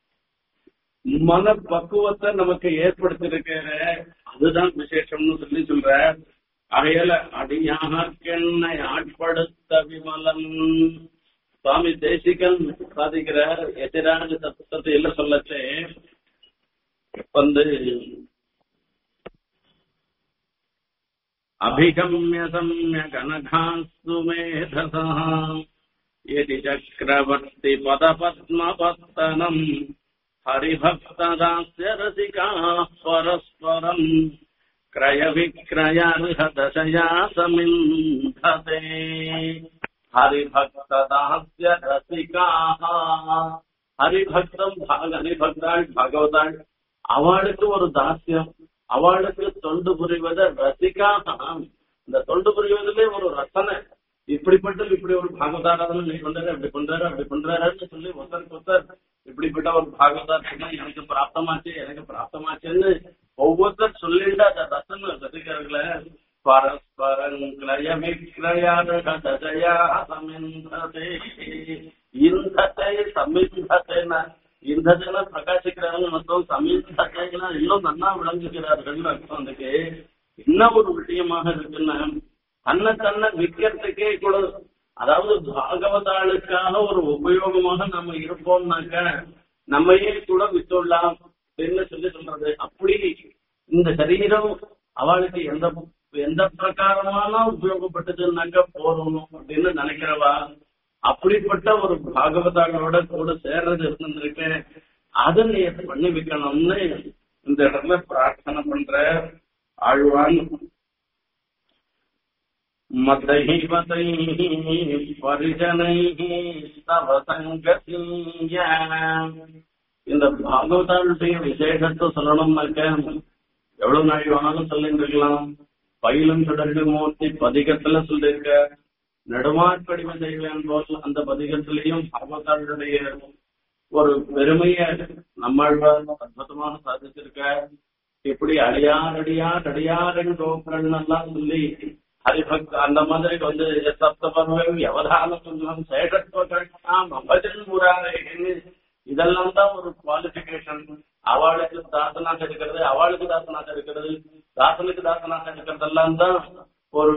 மன பக்குவத்தை நமக்கு ஏற்படுத்திருக்கிற அதுதான் விசேஷம்னு சொல்லி சொல்ற அகையில அடியாகென்னை ஆட்படுத்த விமலன் சுவாமி தேசிகன் சாதிக்கிறார் எதிரான தத்துவத்தை இல்ல சொல்லச்சே வந்து அபிகம்ய சம்ய கனகாஸ்து மேதசா यदि चक्रवर्ति पदपद्मपत्तनम् हरिभक्तदास्य रसिकाः परस्परम् क्रयविक्रयार्हदशया समिन्धते ஹரிபக்ததாசிய ரசிகாக ஹரிபக்தம் ஹரிபக்தாள் பகவதாள் அவளுக்கு ஒரு தாசியம் அவளுக்கு தொண்டு புரிவத ரசிகாக இந்த தொண்டு புரிவதிலே ஒரு ரசனை இப்படிப்பட்ட இப்படி ஒரு பாகவதாராதனை நீ பண்றாரு அப்படி பண்றாரு அப்படி பண்றாருன்னு சொல்லி ஒருத்தருக்கு ஒருத்தர் இப்படிப்பட்ட ஒரு பாகவதார் சொன்னா எனக்கு பிராப்தமாச்சு எனக்கு பிராப்தமாச்சுன்னு ஒவ்வொருத்தர் சொல்லிட்டு அந்த ரசனை ரசிகர்களை பரஸ்பரங்கிரயவிக்ரயா சமிந்ததே இந்தத்தை சமிந்தத்தைனா இந்ததுன்னா பிரகாசிக்கிறாங்க மற்றும் சமிந்தத்தைனா இன்னும் நன்னா விளங்குகிறார்கள் அர்த்தம் அதுக்கு என்ன ஒரு விஷயமாக இருக்குன்னா தன்னை தன்னை விற்கிறதுக்கே கூட அதாவது பாகவதாளுக்காக ஒரு உபயோகமாக நம்ம இருப்போம்னாக்க நம்மையே கூட வித்துடலாம் அப்படின்னு சொல்லி சொல்றது அப்படி இந்த சரீரம் அவளுக்கு எந்த எந்த பிரகாரமான உபயோகப்பட்டதுன்னாக்க போறோம் அப்படின்னு நினைக்கிறவா அப்படிப்பட்ட ஒரு பாகவதாளோட கூட சேர்றது இருந்திருக்கு அதை நீ பண்ணி வைக்கணும்னு இந்த இடத்துல பிரார்த்தனை பண்ற ஆழ்வான் மதைவதை பரிஜனை தவ சங்கசீய இந்த பாகவதாளுடைய விசேஷத்தை சொல்லணும்னாக்க எவ்வளவு நாள் வேணாலும் சொல்லிட்டு இருக்கலாம் பயிலும் சுடர்கள் மூர்த்தி பதிகத்துல சொல்லியிருக்க நெடுமாற்படிமை செய்வேன் போல் அந்த பதிகத்திலையும் பாகவதாளுடைய ஒரு பெருமைய நம்மாழ்வார் அற்புதமான சாதிச்சிருக்க இப்படி அடியார் அடியார் அடியார் என்கிறோர்கள் எல்லாம் சொல்லி ஹரிபக்த அந்த மாதிரி வந்து சப்தபர்வம் எவதானம் சொல்லும் சேஷத்துவம் அபஜன் முராரேன்னு இதெல்லாம் தான் ஒரு குவாலிபிகேஷன் அவளுக்கு தாசனாக இருக்கிறது அவளுக்கு தாசனாக இருக்கிறது தாசனுக்கு தாசனாக இருக்கிறதெல்லாம் தான் ஒரு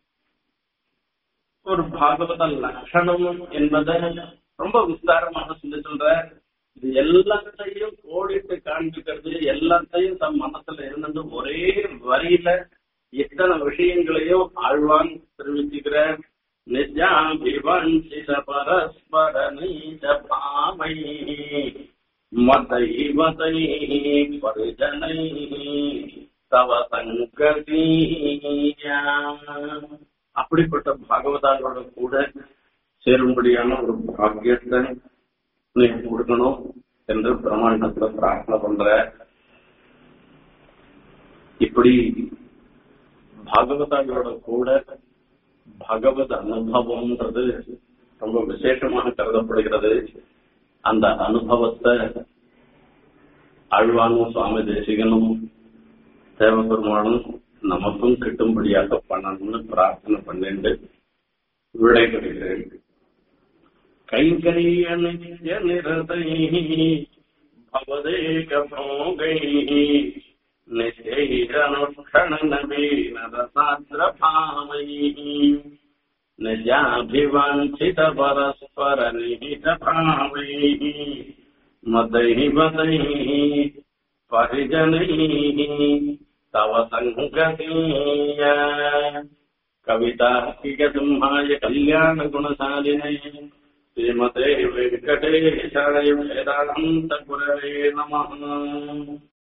ஒரு பாகவத லட்சணம் என்பதை ரொம்ப விஸ்தாரமாக சொல்லி சொல்ற இது எல்லாத்தையும் கோடிட்டு காண்பிக்கிறது எல்லாத்தையும் தம் மனசுல இருந்து ஒரே வரியில இத்தனை விஷயங்களையும் ஆழ்வான் தெரிவிச்சுக்கிற நிஜாபிவஞ்சித பரஸ்பர நீச்ச பாமை மதை மதை பரிஜனை தவ சங்கதீயா அப்படிப்பட்ட பாகவதாங்களோட கூட சேரும்படியான ஒரு பாக்கியத்தை நீ கொடுக்கணும் என்று பிரமாண்டத்துல பிரார்த்தனை பண்ற இப்படி பாகவதாங்களோட கூட பகவத் அனுபவம்ன்றது ரொம்ப விசேஷமாக கருதப்படுகிறது அந்த அனுபவத்தை ஆழ்வானும் சுவாமி தேசிகனும் தேவபெருமானும் நமக்கும் கிட்டும்படியாக பண்ணணும்னு பிரார்த்தனை பண்ணிட்டு விடைபெறுகிறேன் கைங்கரிய நித்ய நிரதை பவதேக போகை நிச்சைரனுஷண நவீனரசாத்ரபாமை நிஜாபிவாஞ்சித பரஸ்பர நிகித பாவை மதை மதை பரிஜனை तव सङ्गतीय कवितार्किकसिंहाय कल्याणगुणशालिने श्रीमते वेङ्कटेशाय वेदान्तगुरवे नमः